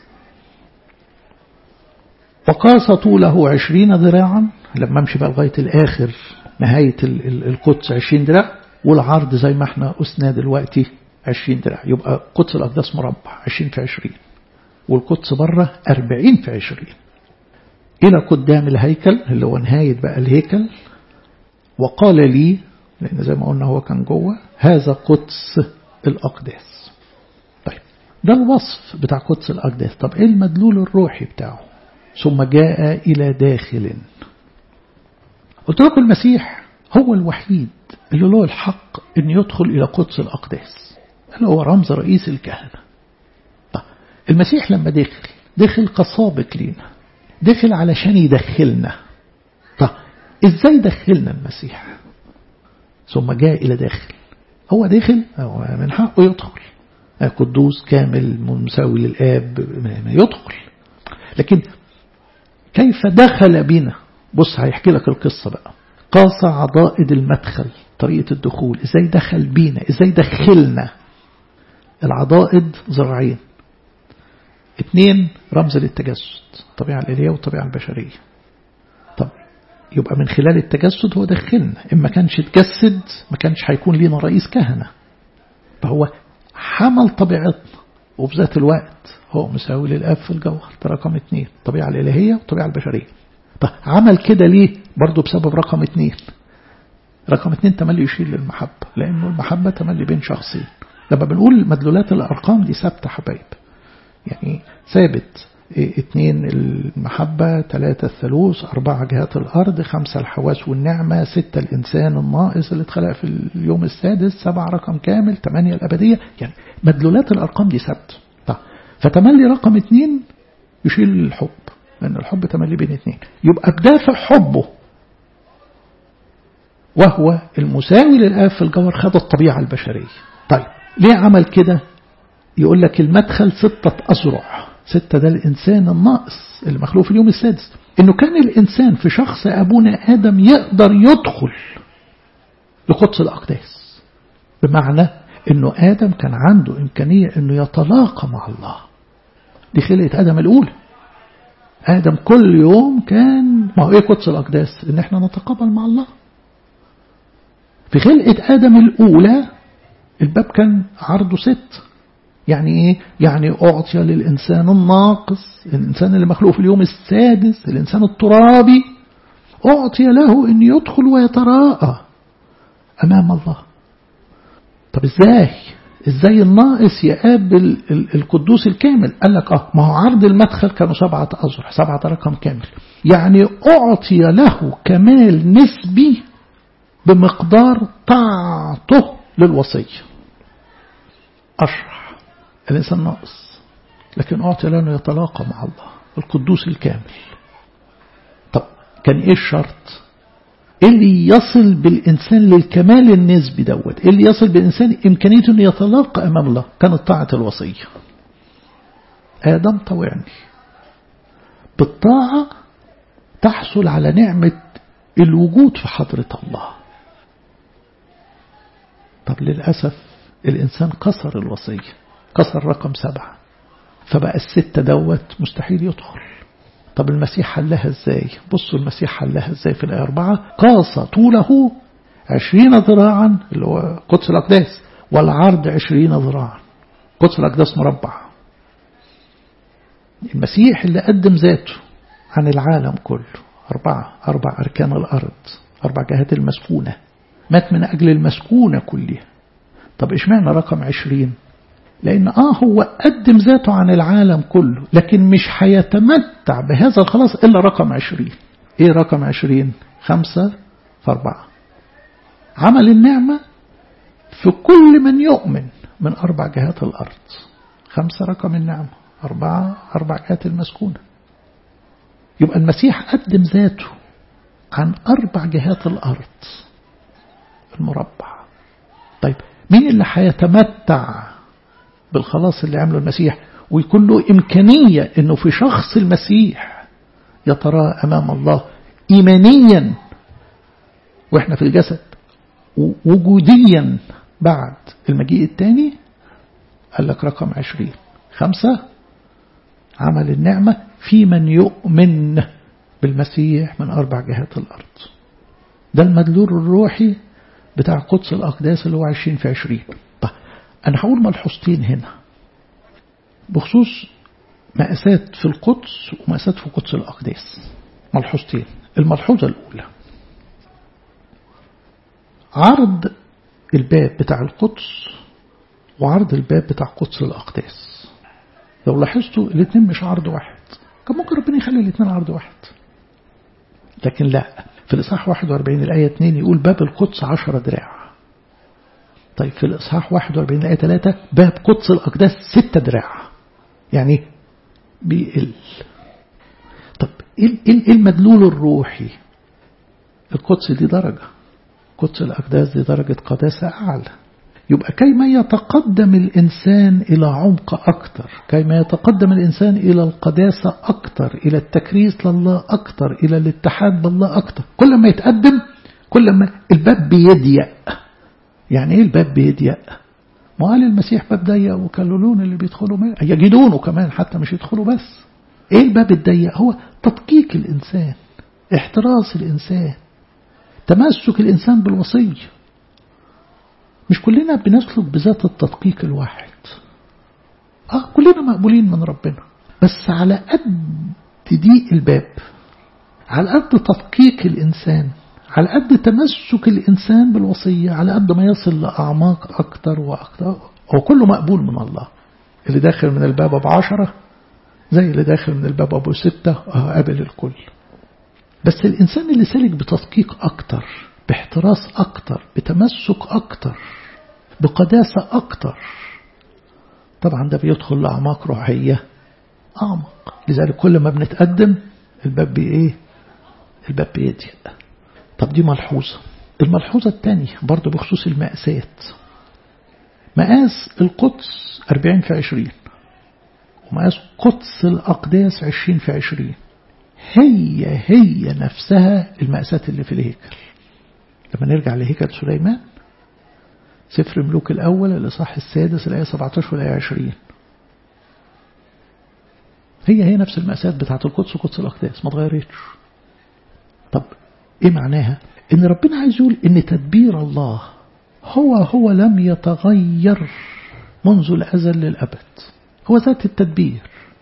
وقاس طوله عشرين ذراعا لما امشي بقى لغاية الآخر نهاية القدس 20 دراع والعرض زي ما احنا قسنا دلوقتي 20 دراع يبقى قدس الأقداس مربع 20 في 20 والقدس بره 40 في 20 إلى قدام الهيكل اللي هو نهاية بقى الهيكل وقال لي لأن زي ما قلنا هو كان جوه هذا قدس الأقداس طيب ده الوصف بتاع قدس الأقداس طب إيه المدلول الروحي بتاعه ثم جاء إلى داخل قلت لكم المسيح هو الوحيد اللي له الحق أن يدخل إلى قدس الأقداس اللي هو رمز رئيس الكهنة طيب المسيح لما دخل دخل كسابق لينا دخل علشان يدخلنا طيب ازاي دخلنا المسيح ثم جاء إلى داخل هو داخل هو من حقه يدخل قدوس كامل مساوي للآب ما يدخل لكن كيف دخل بنا بص هيحكي لك القصة بقى قاس عضائد المدخل طريقة الدخول ازاي دخل بينا ازاي دخلنا العضائد ذراعين اتنين رمز للتجسد الطبيعة الإلهية والطبيعة البشرية طب يبقى من خلال التجسد هو دخلنا إما كانش اتجسد ما كانش هيكون لينا رئيس كهنة فهو حمل طبيعتنا وفي ذات الوقت هو مساوي للآب في الجوهر ده رقم اتنين الطبيعة الإلهية والطبيعة البشرية طب عمل كده ليه برضه بسبب رقم اتنين رقم اتنين تملي يشير للمحبة لأنه المحبة تملي بين شخصين لما بنقول مدلولات الأرقام دي ثابتة حبايب يعني ثابت اثنين المحبة ثلاثة الثالوث أربعة جهات الأرض خمسة الحواس والنعمة ستة الإنسان الناقص اللي اتخلق في اليوم السادس سبعة رقم كامل ثمانية الأبدية يعني مدلولات الأرقام دي ثابت طيب فتملي رقم اثنين يشير للحب لأن الحب تملي بين اثنين يبقى بدافع حبه وهو المساوي للآب في الجوهر خد الطبيعة البشرية طيب ليه عمل كده يقول لك المدخل ستة أذرع ستة ده الإنسان الناقص اللي مخلوق في اليوم السادس إنه كان الإنسان في شخص أبونا آدم يقدر يدخل لقدس الأقداس بمعنى إنه آدم كان عنده إمكانية إنه يتلاقى مع الله دي خلقة آدم الأولى آدم كل يوم كان ما هو إيه قدس الأقداس إن إحنا نتقابل مع الله في خلقة آدم الأولى الباب كان عرضه ست يعني ايه يعني اعطي للانسان الناقص الانسان اللي مخلوق في اليوم السادس الانسان الترابي اعطي له ان يدخل ويتراءى امام الله طب ازاي ازاي الناقص يقابل القدوس الكامل قال لك اه ما هو عرض المدخل كانوا سبعة أذرع سبعة رقم كامل يعني أعطي له كمال نسبي بمقدار طاعته للوصية أشرح الإنسان ناقص لكن أعطي له أنه يتلاقى مع الله القدوس الكامل طب كان إيه الشرط اللي يصل بالإنسان للكمال النسبي دوت اللي يصل بالإنسان إمكانيته أن يتلاقى أمام الله كانت طاعة الوصية آدم طوعني بالطاعة تحصل على نعمة الوجود في حضرة الله طب للأسف الإنسان كسر الوصية كسر رقم سبعة فبقى الستة دوت مستحيل يدخل طب المسيح حلها ازاي بصوا المسيح حلها ازاي في الآية أربعة قاس طوله عشرين ذراعا اللي هو قدس الأقداس والعرض عشرين ذراعا قدس الأقداس مربع المسيح اللي قدم ذاته عن العالم كله أربعة أربع أركان الأرض أربع جهات المسكونة مات من أجل المسكونة كلها طب إشمعنى رقم عشرين لأن آه هو قدم ذاته عن العالم كله لكن مش هيتمتع بهذا الخلاص إلا رقم عشرين إيه رقم عشرين خمسة في أربعة عمل النعمة في كل من يؤمن من أربع جهات الأرض خمسة رقم النعمة أربعة أربع جهات المسكونة يبقى المسيح قدم ذاته عن أربع جهات الأرض المربع طيب مين اللي هيتمتع بالخلاص اللي عمله المسيح ويكون له إمكانية أنه في شخص المسيح يترى أمام الله إيمانيا وإحنا في الجسد وجوديا بعد المجيء الثاني قال لك رقم عشرين خمسة عمل النعمة في من يؤمن بالمسيح من أربع جهات الأرض ده المدلول الروحي بتاع قدس الأقداس اللي هو عشرين في عشرين طيب أنا هقول ملحوظتين هنا بخصوص مقاسات في القدس ومقاسات في قدس الأقداس ملحوظتين الملحوظة الأولى عرض الباب بتاع القدس وعرض الباب بتاع قدس الأقداس لو لاحظتوا الاثنين مش عرض واحد كان ممكن ربنا يخلي الاثنين عرض واحد لكن لا في الإصحاح 41 الآية 2 يقول باب القدس 10 دراع طيب في الإصحاح 41 الآية 3 باب قدس الأقداس 6 دراع يعني بيقل طب ايه المدلول الروحي القدس دي درجة قدس الأقداس دي درجة قداسة أعلى يبقى كيما يتقدم الإنسان إلى عمق أكتر كيما يتقدم الإنسان إلى القداسة أكتر إلى التكريس لله أكتر إلى الاتحاد بالله أكتر كل ما يتقدم كل ما الباب بيضيق يعني إيه الباب بيضيق ما قال المسيح باب ضيق وكللون اللي بيدخلوا منه يجدونه كمان حتى مش يدخلوا بس إيه الباب الضيق هو تدقيق الإنسان احتراس الإنسان تمسك الإنسان بالوصية مش كلنا بنسلك بذات التدقيق الواحد اه كلنا مقبولين من ربنا بس على قد ضيق الباب على قد تدقيق الإنسان على قد تمسك الإنسان بالوصية على قد ما يصل لأعماق أكتر وأكتر هو كله مقبول من الله اللي داخل من الباب أبو عشرة زي اللي داخل من الباب أبو ستة اه قابل الكل بس الإنسان اللي سلك بتدقيق أكتر باحتراس أكتر بتمسك أكتر بقداسة أكتر طبعا ده بيدخل لأعماق روحية أعمق لذلك كل ما بنتقدم الباب بإيه الباب بيضيق طب دي ملحوظة الملحوظة الثانية برضو بخصوص المقاسات مقاس القدس 40 في 20 ومقاس قدس الأقداس 20 في 20 هي هي نفسها المقاسات اللي في الهيكل لما نرجع لهيكل سليمان سفر ملوك الأول الإصحاح السادس الآية 17 والآية 20 هي هي نفس المقاسات بتاعت القدس وقدس الأقداس ما اتغيرتش طب إيه معناها إن ربنا عايز يقول إن تدبير الله هو هو لم يتغير منذ الأزل للأبد هو ذات التدبير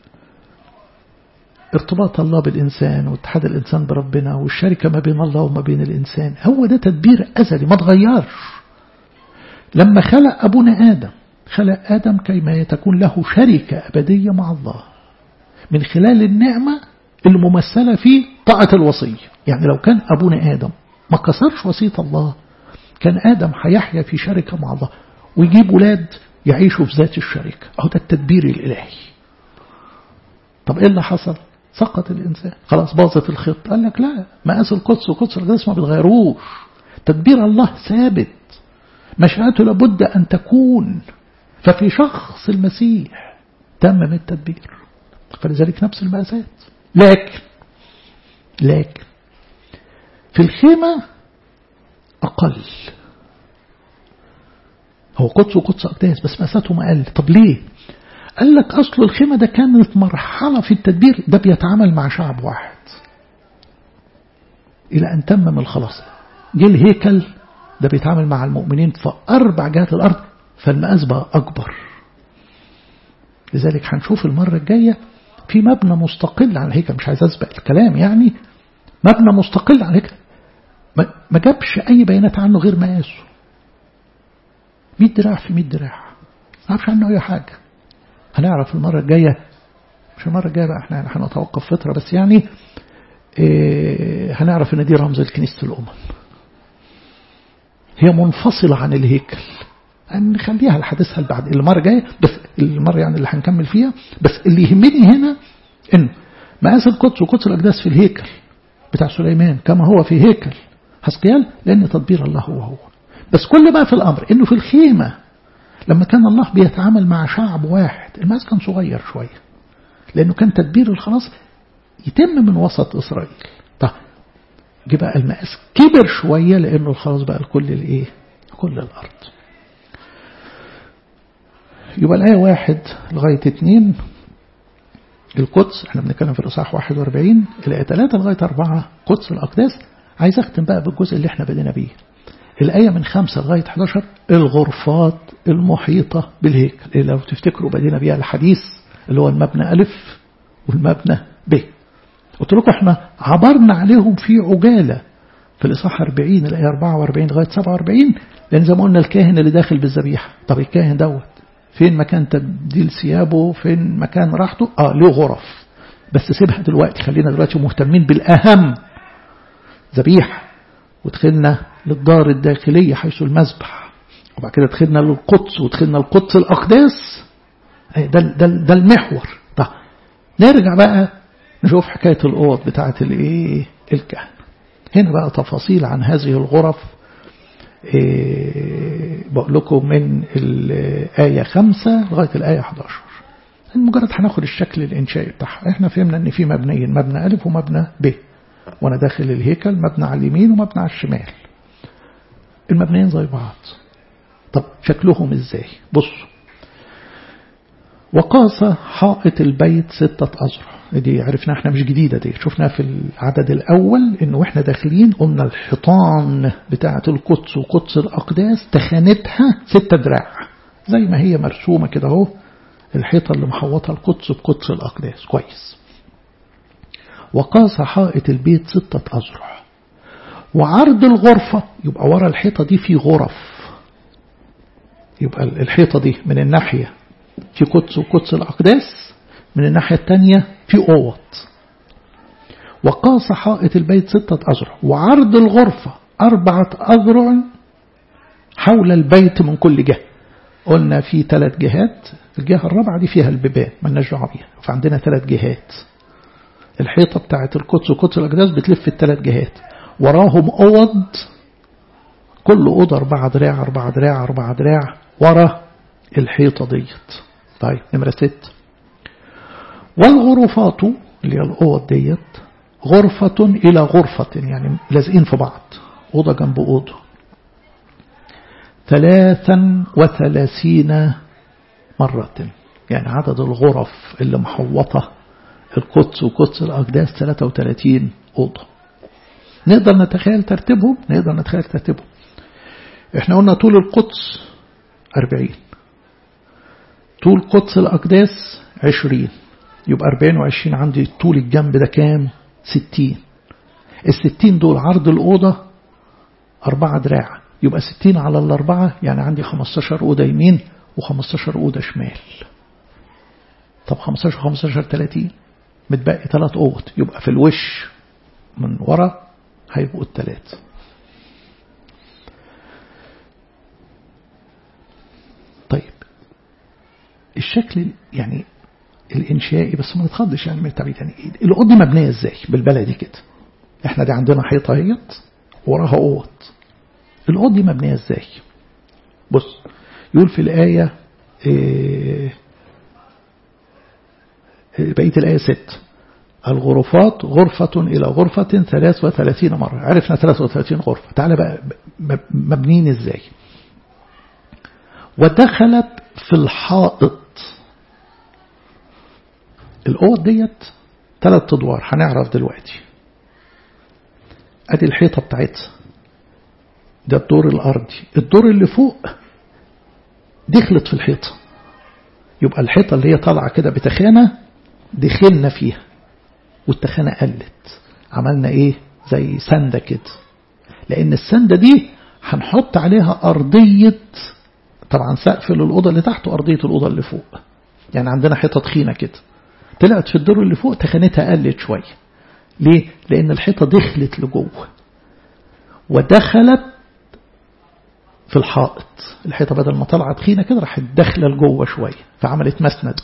ارتباط الله بالإنسان واتحاد الإنسان بربنا والشركة ما بين الله وما بين الإنسان هو ده تدبير أزلي ما تغيرش لما خلق أبونا آدم خلق آدم كيما تكون له شركة أبدية مع الله من خلال النعمة الممثلة في طاعة الوصية يعني لو كان أبونا آدم ما كسرش وصية الله كان آدم هيحيا في شركة مع الله ويجيب ولاد يعيشوا في ذات الشركة أهو ده التدبير الإلهي طب إيه اللي حصل سقط الإنسان خلاص باظت الخط قال لك لا مقاس القدس وقدس القدس ما بتغيروش تدبير الله ثابت مشيئته لابد أن تكون ففي شخص المسيح تمم التدبير فلذلك نفس المأساة لكن لكن في الخيمة أقل هو قدس وقدس أقداس بس مأساتهم أقل طب ليه قال لك أصل الخيمة ده كانت مرحلة في التدبير ده بيتعامل مع شعب واحد إلى أن تمم الخلاص جه الهيكل ده بيتعامل مع المؤمنين في أربع جهات الأرض فالمقاس بقى أكبر لذلك هنشوف المرة الجاية في مبنى مستقل عن الهيكل مش عايز أسبق الكلام يعني مبنى مستقل عن الهيكل ما جابش أي بيانات عنه غير مقاسه 100 دراع في 100 دراع ما عارفش عنه أي حاجة هنعرف المرة الجاية مش المرة الجاية بقى احنا هنتوقف فترة بس يعني ايه هنعرف ان دي رمز لكنيسة الأمم هي منفصلة عن الهيكل نخليها لحديثها بعد المرة الجاية بس المرة يعني اللي هنكمل فيها بس اللي يهمني هنا انه مقاس القدس وقدس الأقداس في الهيكل بتاع سليمان كما هو في هيكل حسقيال لأن تدبير الله هو هو بس كل ما في الأمر انه في الخيمة لما كان الله بيتعامل مع شعب واحد المقاس كان صغير شوية لأنه كان تدبير الخلاص يتم من وسط إسرائيل طيب جه بقى المقاس كبر شوية لأنه الخلاص بقى لكل الإيه كل الأرض يبقى الآية واحد لغاية اتنين القدس احنا بنتكلم في الإصحاح 41 الآية 3 لغاية 4 قدس الأقداس عايز أختم بقى بالجزء اللي احنا بدينا بيه الآية من 5 لغاية 11 الغرفات المحيطة بالهيكل اللي لو تفتكروا بدينا بيها الحديث اللي هو المبنى ألف والمبنى ب قلت لكم احنا عبرنا عليهم في عجالة في الإصحاح 40 الآية 44 لغاية 47 لأن زي ما قلنا الكاهن اللي داخل بالذبيحة طب الكاهن دوت فين مكان تبديل ثيابه فين مكان راحته اه له غرف بس سيبها دلوقتي خلينا دلوقتي مهتمين بالأهم ذبيحة ودخلنا للدار الداخلية حيث المذبح وبعد كده دخلنا للقدس ودخلنا القدس الأقداس ده, ده, ده المحور طيب نرجع بقى نشوف حكاية الأوض بتاعة الايه الكهنة هنا بقى تفاصيل عن هذه الغرف إيه بقول لكم من الآية 5 لغاية الآية 11 مجرد هناخد الشكل الإنشائي بتاعها احنا فهمنا ان في مبنيين مبنى ألف ومبنى ب وانا داخل الهيكل مبنى على اليمين ومبنى على الشمال المبنيين زي بعض طب شكلهم ازاي بصوا وقاس حائط البيت ستة أزرع دي عرفنا احنا مش جديدة دي شفنا في العدد الأول انه احنا داخلين قلنا الحيطان بتاعة القدس وقدس الأقداس تخانتها ستة دراع زي ما هي مرسومة كده اهو الحيطة اللي محوطة القدس بقدس الأقداس كويس وقاس حائط البيت ستة أزرع وعرض الغرفة يبقى ورا الحيطة دي في غرف يبقى الحيطة دي من الناحية في قدس وقدس الأقداس من الناحية الثانية في أوض وقاس حائط البيت ستة أذرع وعرض الغرفة أربعة أذرع حول البيت من كل جهة قلنا في ثلاث جهات الجهة الرابعة دي فيها البيبان ما لناش دعوه بيها فعندنا ثلاث جهات الحيطة بتاعة القدس وقدس الأقداس بتلف الثلاث جهات وراهم أوض كل أوضة أربعة دراع أربعة دراع أربعة دراع ورا الحيطة ديت طيب نمرة ست والغرفات اللي هي الأوض ديت غرفة إلى غرفة يعني لازقين في بعض أوضة جنب أوضة ثلاثا وثلاثين مرة يعني عدد الغرف اللي محوطة القدس وقدس الأقداس 33 أوضة نقدر نتخيل ترتيبهم نقدر نتخيل ترتيبهم احنا قلنا طول القدس أربعين طول قدس الأقداس عشرين يبقى أربعين وعشرين عندي طول الجنب ده كام ستين الستين دول عرض الأوضة أربعة دراع يبقى ستين على الأربعة يعني عندي خمستاشر أوضة يمين وخمستاشر أوضة شمال طب خمستاشر خمستاشر تلاتين متبقي ثلاث أوض يبقى في الوش من ورا هيبقوا الثلاثة طيب الشكل يعني الإنشائي بس ما نتخضش يعني من التعبير يعني الأوضة مبنية إزاي بالبلدي كده احنا دي عندنا حيطة اهيت وراها أوض الأوضة مبنية إزاي بص يقول في الآية إيه بقية الآية ست الغرفات غرفة إلى غرفة ثلاث وثلاثين مرة عرفنا ثلاث وثلاثين غرفة تعالى بقى مبنين إزاي ودخلت في الحائط الأوض ديت ثلاث أدوار هنعرف دلوقتي أدي الحيطة بتاعتها ده الدور الأرضي الدور اللي فوق دخلت في الحيطة يبقى الحيطة اللي هي طالعة كده بتخانة دخلنا فيها والتخانة قلت عملنا ايه زي سندة كده لان السندة دي هنحط عليها ارضية طبعا سقف للأوضة اللي تحت وارضية الأوضة اللي فوق يعني عندنا حيطة تخينة كده طلعت في الدور اللي فوق تخانتها قلت شوية ليه لان الحيطة دخلت لجوه ودخلت في الحائط الحيطة بدل ما طلعت تخينة كده راحت داخله لجوه شوية فعملت مسند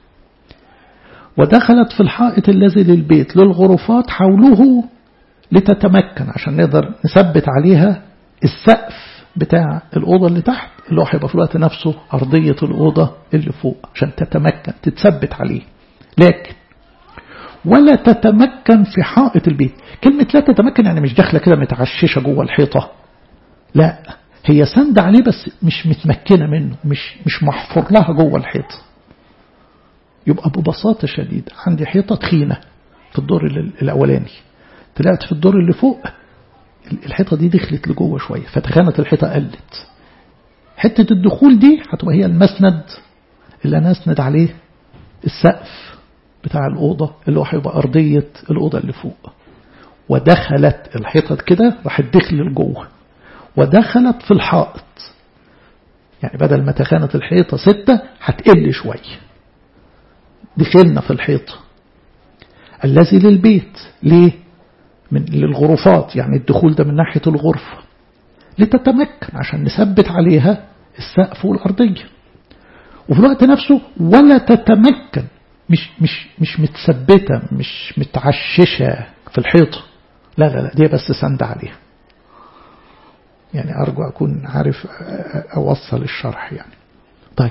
ودخلت في الحائط الذي للبيت للغرفات حوله لتتمكن عشان نقدر نثبت عليها السقف بتاع الأوضة اللي تحت اللي هو هيبقى في الوقت نفسه أرضية الأوضة اللي فوق عشان تتمكن تتثبت عليه لكن ولا تتمكن في حائط البيت كلمة لا تتمكن يعني مش داخلة كده متعششة جوه الحيطة لا هي سند عليه بس مش متمكنة منه مش مش محفور لها جوه الحيطة يبقى ببساطة شديدة عندي حيطة تخينة في الدور الأولاني طلعت في الدور اللي فوق الحيطة دي دخلت لجوه شوية فتخانت الحيطة قلت حتة الدخول دي هتبقى هي المسند اللي أنا أسند عليه السقف بتاع الأوضة اللي هو هيبقى أرضية الأوضة اللي فوق ودخلت الحيطة كده راحت دخل لجوه ودخلت في الحائط يعني بدل ما تخانت الحيطة ستة هتقل شوية دخلنا في الحيطة الذي للبيت ليه من للغرفات يعني الدخول ده من ناحية الغرفة لتتمكن عشان نثبت عليها السقف والأرضية وفي الوقت نفسه ولا تتمكن مش مش مش متثبتة مش متعششة في الحيطة لا لا لا دي بس سند عليها يعني أرجو أكون عارف أوصل الشرح يعني طيب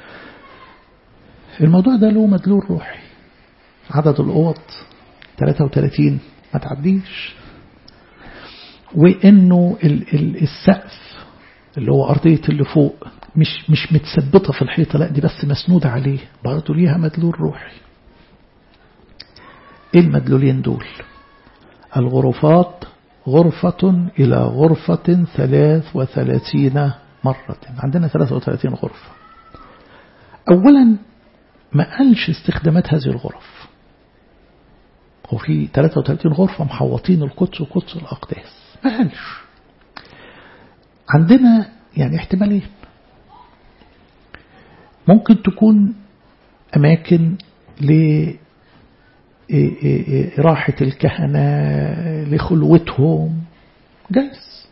الموضوع ده له مدلول روحي عدد الأوض 33 ما تعديش وإنه السقف اللي هو أرضية اللي فوق مش مش متثبتة في الحيطة لا دي بس مسنودة عليه برضه ليها مدلول روحي ايه المدلولين دول الغرفات غرفة إلى غرفة ثلاث وثلاثين مرة عندنا ثلاث وثلاثين غرفة أولا ما قالش استخدامات هذه الغرف هو في 33 غرفة محوطين القدس وقدس الأقداس ما قالش عندنا يعني احتمالين ممكن تكون أماكن لراحة الكهنة لخلوتهم جايز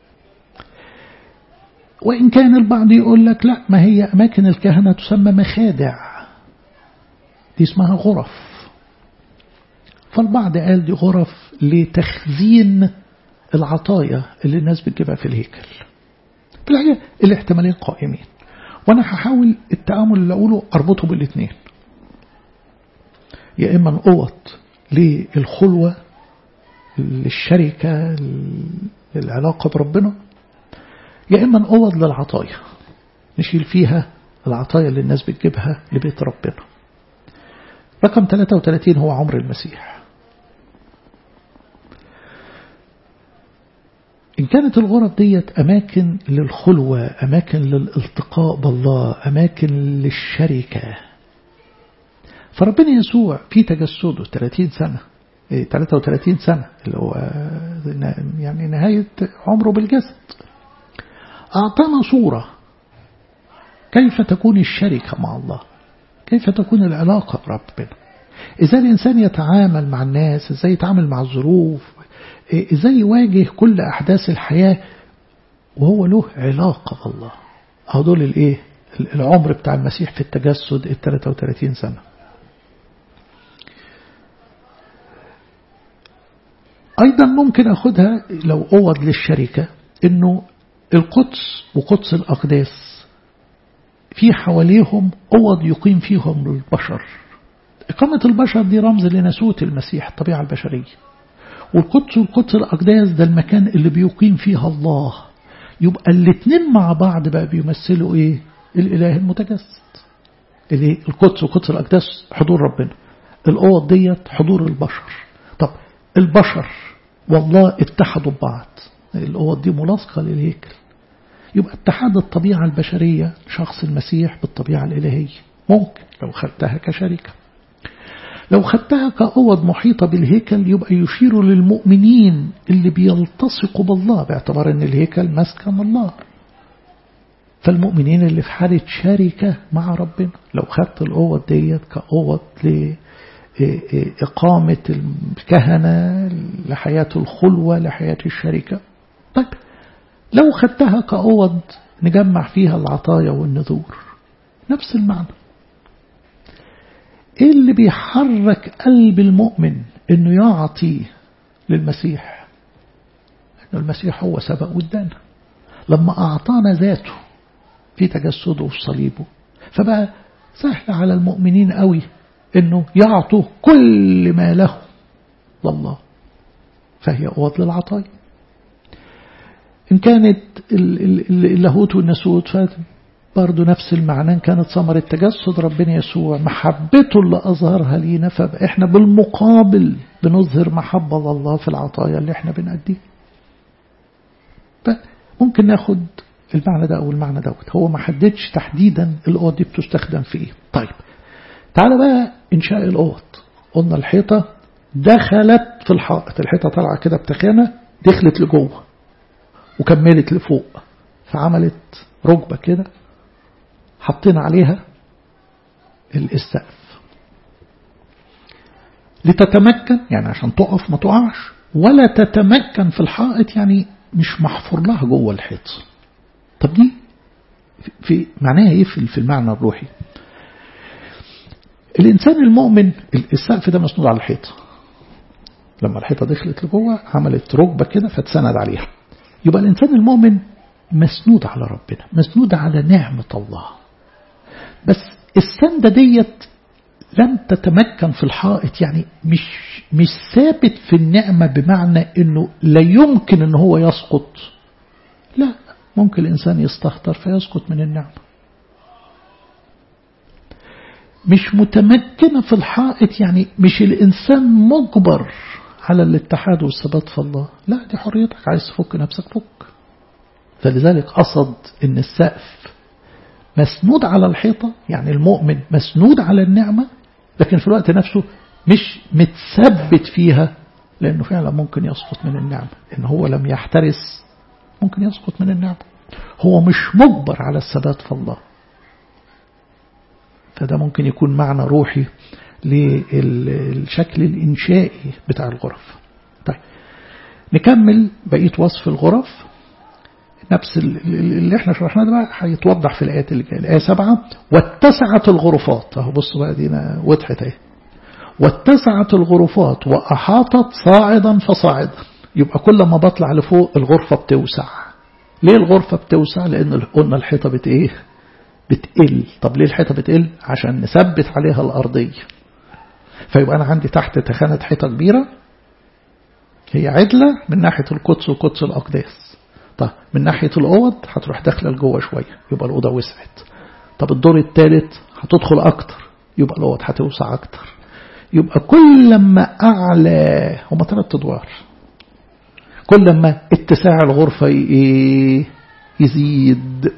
وإن كان البعض يقول لك لا ما هي أماكن الكهنة تسمى مخادع دي اسمها غرف فالبعض قال دي غرف لتخزين العطايا اللي الناس بتجيبها في الهيكل في الحقيقة الاحتمالين قائمين وانا هحاول التعامل اللي اقوله اربطه بالاثنين يا اما اوض للخلوة للشركة للعلاقة بربنا يا اما اوض للعطايا نشيل فيها العطايا اللي الناس بتجيبها لبيت ربنا رقم 33 هو عمر المسيح لكن كانت الغرف ديت أماكن للخلوة أماكن للالتقاء بالله أماكن للشركة فربنا يسوع في تجسده 30 سنة 33 سنة اللي هو يعني نهاية عمره بالجسد أعطانا صورة كيف تكون الشركة مع الله كيف تكون العلاقة بربنا إزاي الإنسان يتعامل مع الناس إزاي يتعامل مع الظروف إزاي يواجه كل أحداث الحياة وهو له علاقة بالله هدول الإيه العمر بتاع المسيح في التجسد ال 33 سنة أيضا ممكن أخدها لو أوض للشركة أنه القدس وقدس الأقداس في حواليهم أوض يقيم فيهم البشر إقامة البشر دي رمز لنسوة المسيح الطبيعة البشرية والقدس والقدس الأقداس ده المكان اللي بيقيم فيها الله يبقى الاثنين مع بعض بقى بيمثلوا إيه الإله المتجسد اللي القدس وقدس الأقداس حضور ربنا الأوض ديت حضور البشر طب البشر والله اتحدوا ببعض الأوض دي ملاصقة للهيكل يبقى اتحاد الطبيعة البشرية شخص المسيح بالطبيعة الإلهية ممكن لو خدتها كشركة لو خدتها كأوض محيطة بالهيكل يبقى يشير للمؤمنين اللي بيلتصقوا بالله باعتبار ان الهيكل مسكن الله فالمؤمنين اللي في حالة شركة مع ربنا لو خدت الأوض ديت كأوض لإقامة الكهنة لحياة الخلوة لحياة الشركة طيب لو خدتها كأوض نجمع فيها العطايا والنذور نفس المعنى ايه اللي بيحرك قلب المؤمن انه يعطي للمسيح انه المسيح هو سبق ودانا لما اعطانا ذاته في تجسده وفي صليبه فبقى سهل على المؤمنين قوي انه يعطوا كل ما له لله فهي قوة للعطايا إن كانت اللاهوت والناسوت برضه نفس المعنى إن كانت ثمرة تجسد ربنا يسوع محبته اللي أظهرها لينا فإحنا بالمقابل بنظهر محبة الله في العطايا اللي إحنا بنأديها فممكن ناخد المعنى ده أو المعنى دوت هو ما حددش تحديدا الأوض دي بتستخدم في إيه طيب تعالى بقى إنشاء الأوض قلنا الحيطة دخلت في الحائط الحيطة طالعة كده بتخانة دخلت لجوه وكملت لفوق فعملت ركبة كده حطينا عليها السقف لتتمكن يعني عشان تقف ما تقعش ولا تتمكن في الحائط يعني مش محفور لها جوه الحيط طب دي في معناها ايه في المعنى الروحي الانسان المؤمن السقف ده مسنود على الحيطه لما الحيطه دخلت لجوه عملت ركبه كده فاتسند عليها يبقى الانسان المؤمن مسنود على ربنا مسنود على نعمه الله بس السندة ديت لم تتمكن في الحائط يعني مش مش ثابت في النعمة بمعنى انه لا يمكن ان هو يسقط لا ممكن الانسان يستهتر فيسقط من النعمة مش متمكنة في الحائط يعني مش الانسان مجبر على الاتحاد والثبات في الله لا دي حريتك عايز تفك نفسك فك فلذلك قصد ان السقف مسنود على الحيطة يعني المؤمن مسنود على النعمة لكن في الوقت نفسه مش متثبت فيها لأنه فعلا ممكن يسقط من النعمة إن هو لم يحترس ممكن يسقط من النعمة هو مش مجبر على الثبات في الله فده ممكن يكون معنى روحي للشكل الإنشائي بتاع الغرف طيب نكمل بقية وصف الغرف نفس اللي احنا شرحناه ده بقى هيتوضح في الآيات اللي جايه الآية سبعة واتسعت الغرفات اهو بصوا بقى دينا وضحت اهي واتسعت الغرفات وأحاطت صاعدا فصاعدا يبقى كل ما بطلع لفوق الغرفة بتوسع ليه الغرفة بتوسع لأن قلنا الحيطة بت ايه بتقل طب ليه الحيطة بتقل عشان نثبت عليها الأرضية فيبقى أنا عندي تحت تخانة حيطة كبيرة هي عدلة من ناحية القدس وقدس الأقداس طب من ناحية الأوض هتروح داخلة لجوه شوية يبقى الأوضة وسعت طب الدور الثالث هتدخل أكتر يبقى الأوض هتوسع أكتر يبقى كل ما أعلى هما ثلاث أدوار كل ما اتساع الغرفة يزيد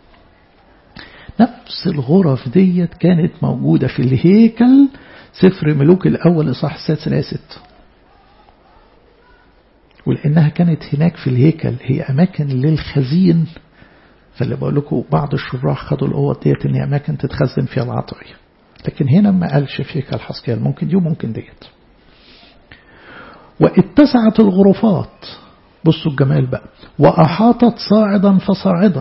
نفس الغرف ديت كانت موجودة في الهيكل سفر ملوك الأول إصحاح السادس لا ست ولأنها كانت هناك في الهيكل هي أماكن للخزين فاللي بقول لكم بعض الشراح خدوا الأوض ديت إن هي أماكن تتخزن فيها العطايا لكن هنا ما قالش في هيكل حسكيال ممكن دي وممكن ديت واتسعت الغرفات بصوا الجمال بقى وأحاطت صاعدا فصاعدا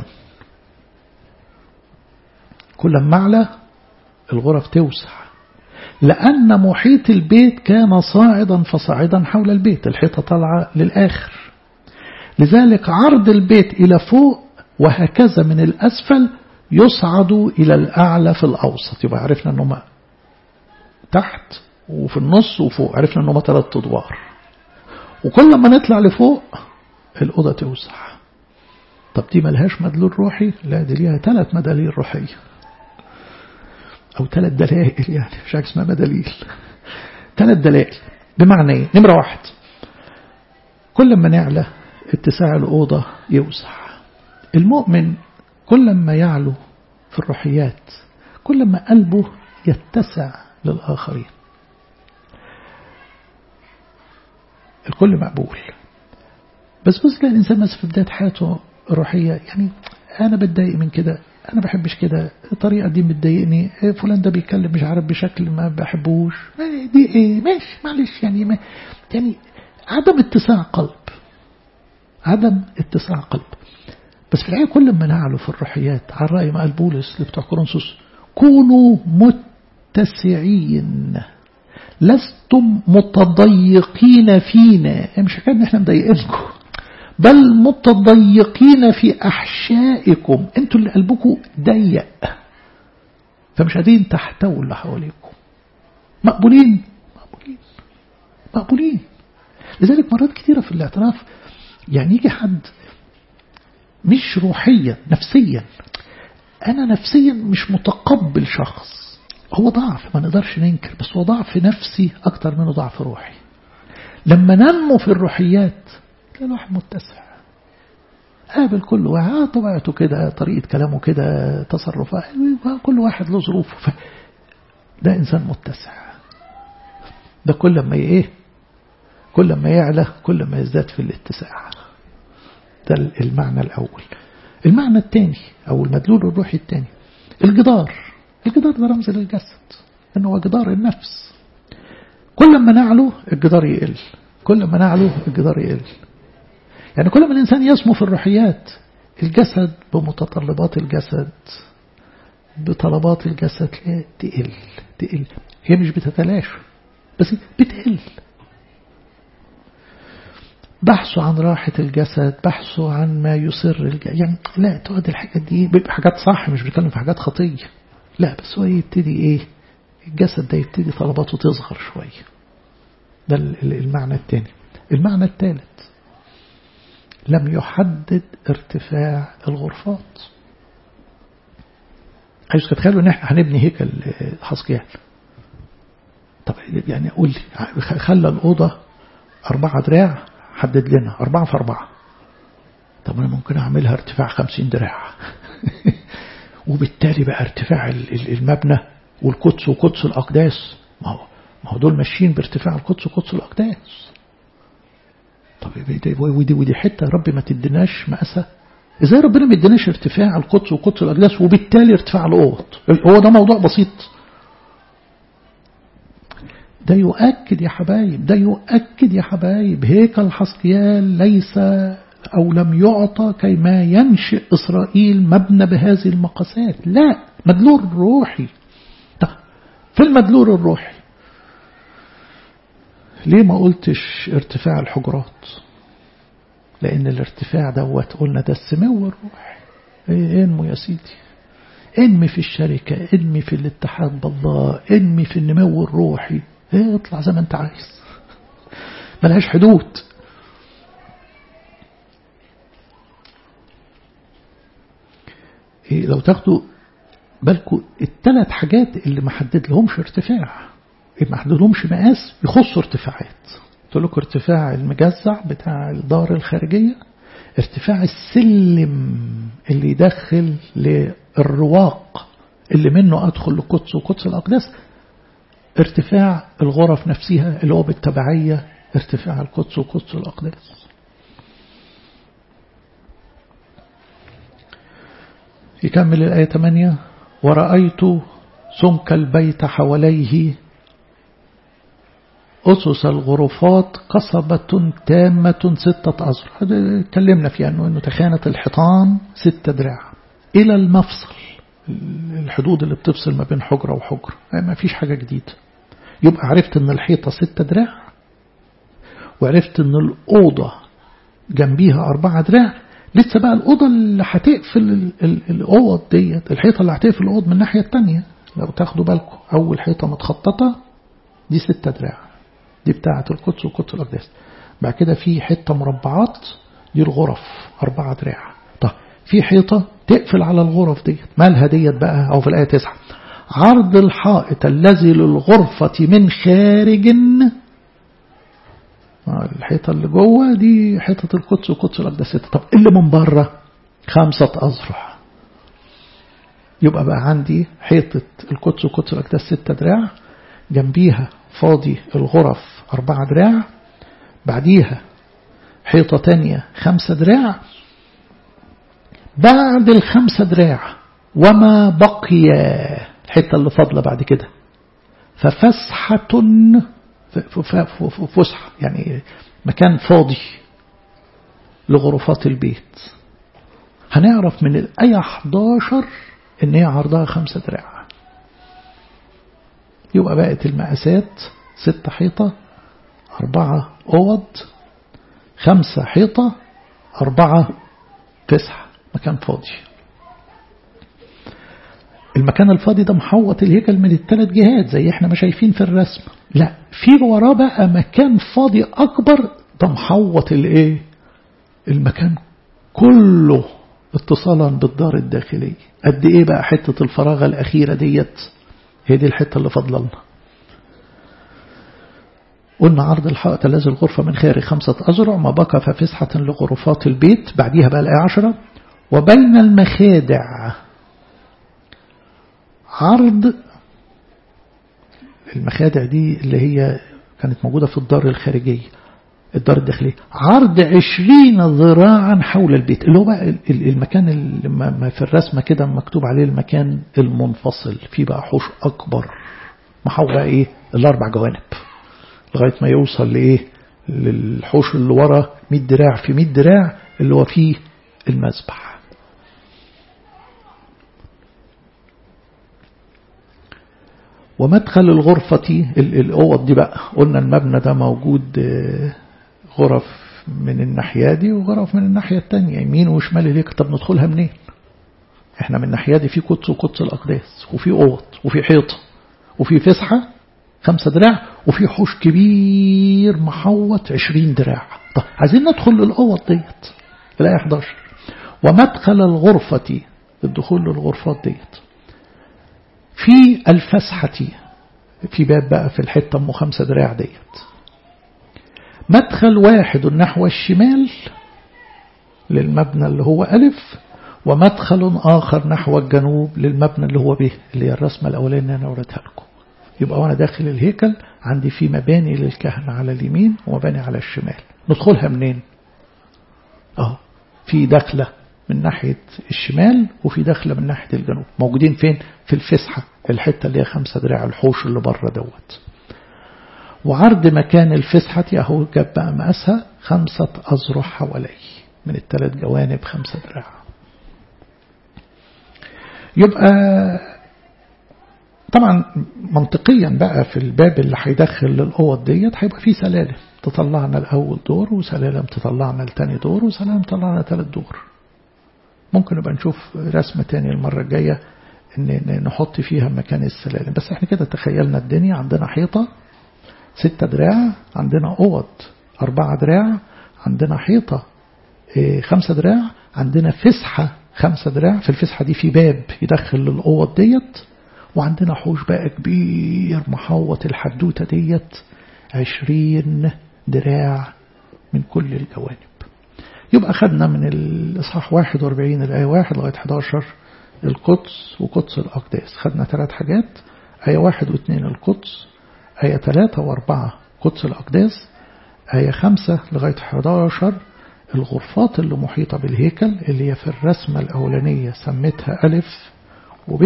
كل ما أعلى الغرف توسع لأن محيط البيت كان صاعدا فصاعدا حول البيت الحيطة طالعة للآخر لذلك عرض البيت إلى فوق وهكذا من الأسفل يصعد إلى الأعلى في الأوسط يبقى عرفنا أنه تحت وفي النص وفوق عرفنا أنه ثلاث أدوار وكل ما نطلع لفوق الأوضة توسع طب دي ملهاش مدلول روحي لا دي ليها ثلاث مداليل روحية أو ثلاث دلائل يعني مش حاجة اسمها مداليل ثلاث دلائل بمعنى ايه نمرة واحد كل ما نعلى اتساع الأوضة يوسع المؤمن كل ما يعلو في الروحيات كل ما قلبه يتسع للآخرين الكل مقبول بس بص تلاقي الإنسان مثلا في بداية حياته الروحية يعني أنا بتضايق من كده أنا بحبش كده الطريقة دي بتضايقني فلان ده بيتكلم مش عارف بشكل ما بحبوش دي إيه ماشي معلش يعني ما يعني عدم اتساع قلب عدم اتساع قلب بس في الحقيقة كل ما نعلو في الروحيات على رأي ما قال بولس اللي بتوع كورنثوس كونوا متسعين لستم متضيقين فينا مش حكاية ان احنا مضايقينكم بل متضيقين في أحشائكم انتوا اللي قلبكم ضيق فمش قادرين تحتووا اللي حواليكم مقبولين مقبولين مقبولين لذلك مرات كثيرة في الاعتراف يعني يجي حد مش روحيا نفسيا أنا نفسيا مش متقبل شخص هو ضعف ما نقدرش ننكر بس هو ضعف نفسي أكتر منه ضعف روحي لما ننمو في الروحيات تلاقي الواحد متسع قابل كل واحد طبيعته كده طريقة كلامه كده تصرفات كل واحد له ظروفه ده إنسان متسع ده كل ما ايه كل ما يعلى كل ما يزداد في الاتساع ده المعنى الأول المعنى الثاني أو المدلول الروحي الثاني الجدار الجدار ده رمز للجسد انه هو جدار النفس كل ما نعلو الجدار يقل كل ما نعلو الجدار يقل يعني كل ما الإنسان يسمو في الروحيات الجسد بمتطلبات الجسد بطلبات الجسد تقل تقل هي مش بتتلاشى بس بتقل بحثوا عن راحة الجسد بحثوا عن ما يسر الجسد يعني لا تقعد الحاجات دي بيبقى حاجات صح مش بيتكلم في حاجات خطية لا بس هو يبتدي ايه الجسد ده يبتدي طلباته تصغر شوية ده المعنى الثاني المعنى الثالث لم يحدد ارتفاع الغرفات عايز تتخيلوا ان احنا هنبني هيكل حسقيال طب يعني قول لي خلى الأوضة أربعة دراع حدد لنا أربعة في أربعة طب أنا ممكن أعملها ارتفاع خمسين دراع وبالتالي بقى ارتفاع المبنى والقدس وقدس الأقداس ما هو ما هو دول ماشيين بارتفاع القدس وقدس الأقداس طب ودي ودي حتة يا رب ما تديناش مقاسة ازاي ربنا ما يديناش ارتفاع القدس وقدس الأقداس وبالتالي ارتفاع الأوض هو ده موضوع بسيط ده يؤكد يا حبايب ده يؤكد يا حبايب هيكل حسقيال ليس أو لم يعطى كيما ينشئ إسرائيل مبنى بهذه المقاسات لا مدلول روحي في المدلول الروحي ليه ما قلتش ارتفاع الحجرات لأن الارتفاع دوت قلنا ده السمو الروحي انمو يا سيدي انمي في الشركة انمي في الاتحاد بالله انمي في النمو الروحي ايه اطلع زي ما انت عايز ملهاش حدود إيه لو تاخدوا بالكم الثلاث حاجات اللي ما حدد لهمش ارتفاع ما حدد لهمش مقاس يخصوا ارتفاعات قلت لكم ارتفاع المجزع بتاع الدار الخارجية ارتفاع السلم اللي يدخل للرواق اللي منه أدخل لقدس وقدس الأقداس ارتفاع الغرف نفسها اللي هو بالتبعية ارتفاع القدس وقدس الأقداس يكمل الآية 8 ورأيت سمك البيت حواليه أسس الغرفات قصبة تامة ستة أزرع اتكلمنا فيها أنه, أنه تخانة الحيطان ستة دراع إلى المفصل الحدود اللي بتفصل ما بين حجرة وحجرة ما فيش حاجة جديدة يبقى عرفت أن الحيطة ستة دراع وعرفت أن الأوضة جنبيها أربعة دراع لسه بقى الأوضة اللي هتقفل الأوض ديت الحيطة اللي هتقفل الأوض من الناحية التانية لو تاخدوا بالكم أول حيطة متخططة دي ستة دراع دي بتاعة القدس وقدس الأقداس بعد كده في حتة مربعات دي الغرف أربعة دراع طب في حيطة تقفل على الغرف ديت مالها ديت بقى أو في الآية تسعة عرض الحائط الذي للغرفة من خارج الحيطة اللي جوه دي حيطة القدس وقدس الأقداس طب اللي من بره خمسة أذرع يبقى بقى عندي حيطة القدس وقدس الأقداس ستة دراع جنبيها فاضي الغرف أربعة دراع بعديها حيطة تانية خمسة دراع بعد الخمسة دراع وما بقي الحتة اللي فاضلة بعد كده ففسحة فسحة يعني مكان فاضي لغرفات البيت هنعرف من الآية 11 إن هي عرضها خمسة دراع يبقى بقت المقاسات ستة حيطة أربعة أوض خمسة حيطة أربعة فسحة مكان فاضي المكان الفاضي ده محوط الهيكل من الثلاث جهات زي احنا ما شايفين في الرسم لا في وراه بقى مكان فاضي أكبر ده محوط الايه المكان كله اتصالا بالدار الداخلية قد ايه بقى حتة الفراغة الأخيرة ديت هي دي الحتة اللي فضل لنا قلنا عرض الحائط الذي الغرفة من خارج خمسة أزرع ما بقى ففسحة لغرفات البيت بعديها بقى الآية عشرة وبين المخادع عرض المخادع دي اللي هي كانت موجودة في الدار الخارجية الدار الداخلية عرض عشرين ذراعا حول البيت اللي هو بقى المكان اللي في الرسمة كده مكتوب عليه المكان المنفصل فيه بقى حوش أكبر محوى إيه الأربع جوانب لغاية ما يوصل لإيه للحوش اللي ورا 100 دراع في 100 دراع اللي هو فيه المذبح ومدخل الغرفة الأوض دي بقى قلنا المبنى ده موجود غرف من الناحية دي وغرف من الناحية التانية يمين وشمال ليك طب ندخلها منين احنا من الناحية دي في قدس وقدس الأقداس وفي أوض وفي حيطة وفي فسحة خمسة دراع وفي حوش كبير محوط عشرين دراع طب عايزين ندخل للأوض ديت الآية 11 ومدخل الغرفة الدخول للغرفات ديت في الفسحة في باب بقى في الحتة أم خمسة دراع ديت مدخل واحد نحو الشمال للمبنى اللي هو ألف ومدخل آخر نحو الجنوب للمبنى اللي هو به اللي هي الرسمة الأولانية اللي أنا وريتها لكم يبقى وأنا داخل الهيكل عندي في مباني للكهنة على اليمين ومباني على الشمال ندخلها منين اه في دخلة من ناحية الشمال وفي دخلة من ناحية الجنوب موجودين فين في الفسحة الحتة اللي هي خمسة دراع الحوش اللي بره دوت وعرض مكان الفسحة اهو جاب بقى مقاسها خمسة أذرع حواليه من الثلاث جوانب خمسة دراع يبقى طبعا منطقيا بقى في الباب اللي هيدخل للأوض ديت هيبقى فيه سلالم تطلعنا الأول دور وسلالم تطلعنا التاني دور وسلالم تطلعنا تالت دور ممكن نبقى نشوف رسمة تاني المرة الجاية ان نحط فيها مكان السلالم بس احنا كده تخيلنا الدنيا عندنا حيطة ستة دراع عندنا أوض أربعة دراع عندنا حيطة خمسة دراع عندنا فسحة خمسة دراع في الفسحة دي في باب يدخل للأوض ديت وعندنا حوش بقى كبير محوط الحدوتة ديت عشرين دراع من كل الجوانب يبقى خدنا من الإصحاح 41 الآية 1 لغاية 11 القدس وقدس الأقداس خدنا ثلاث حاجات آية 1 و2 القدس آية 3 و4 قدس الأقداس آية 5 لغاية 11 الغرفات اللي محيطة بالهيكل اللي هي في الرسمة الأولانية سميتها ألف وب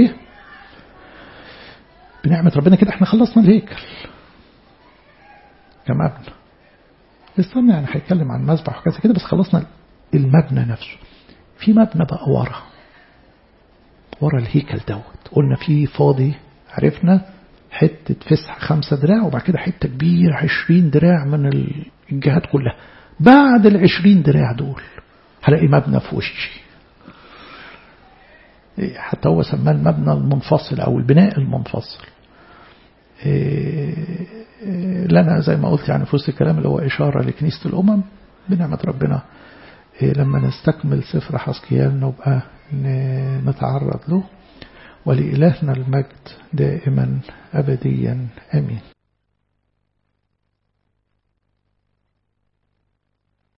بنعمة ربنا كده احنا خلصنا الهيكل كمبنى استنى يعني هيتكلم عن مذبح وكذا كده بس خلصنا المبنى نفسه في مبنى بقى ورا ورا الهيكل دوت قلنا فيه فاضي عرفنا حتة فسح خمسة دراع وبعد كده حتة كبيرة عشرين دراع من الجهات كلها بعد العشرين دراع دول هلاقي مبنى في وشي حتى هو سماه المبنى المنفصل أو البناء المنفصل لنا زي ما قلت يعني في وسط الكلام اللي هو إشارة لكنيسة الأمم بنعمة ربنا لما نستكمل سفر حسكيال نبقى نتعرض له ولإلهنا المجد دائما أبديا أمين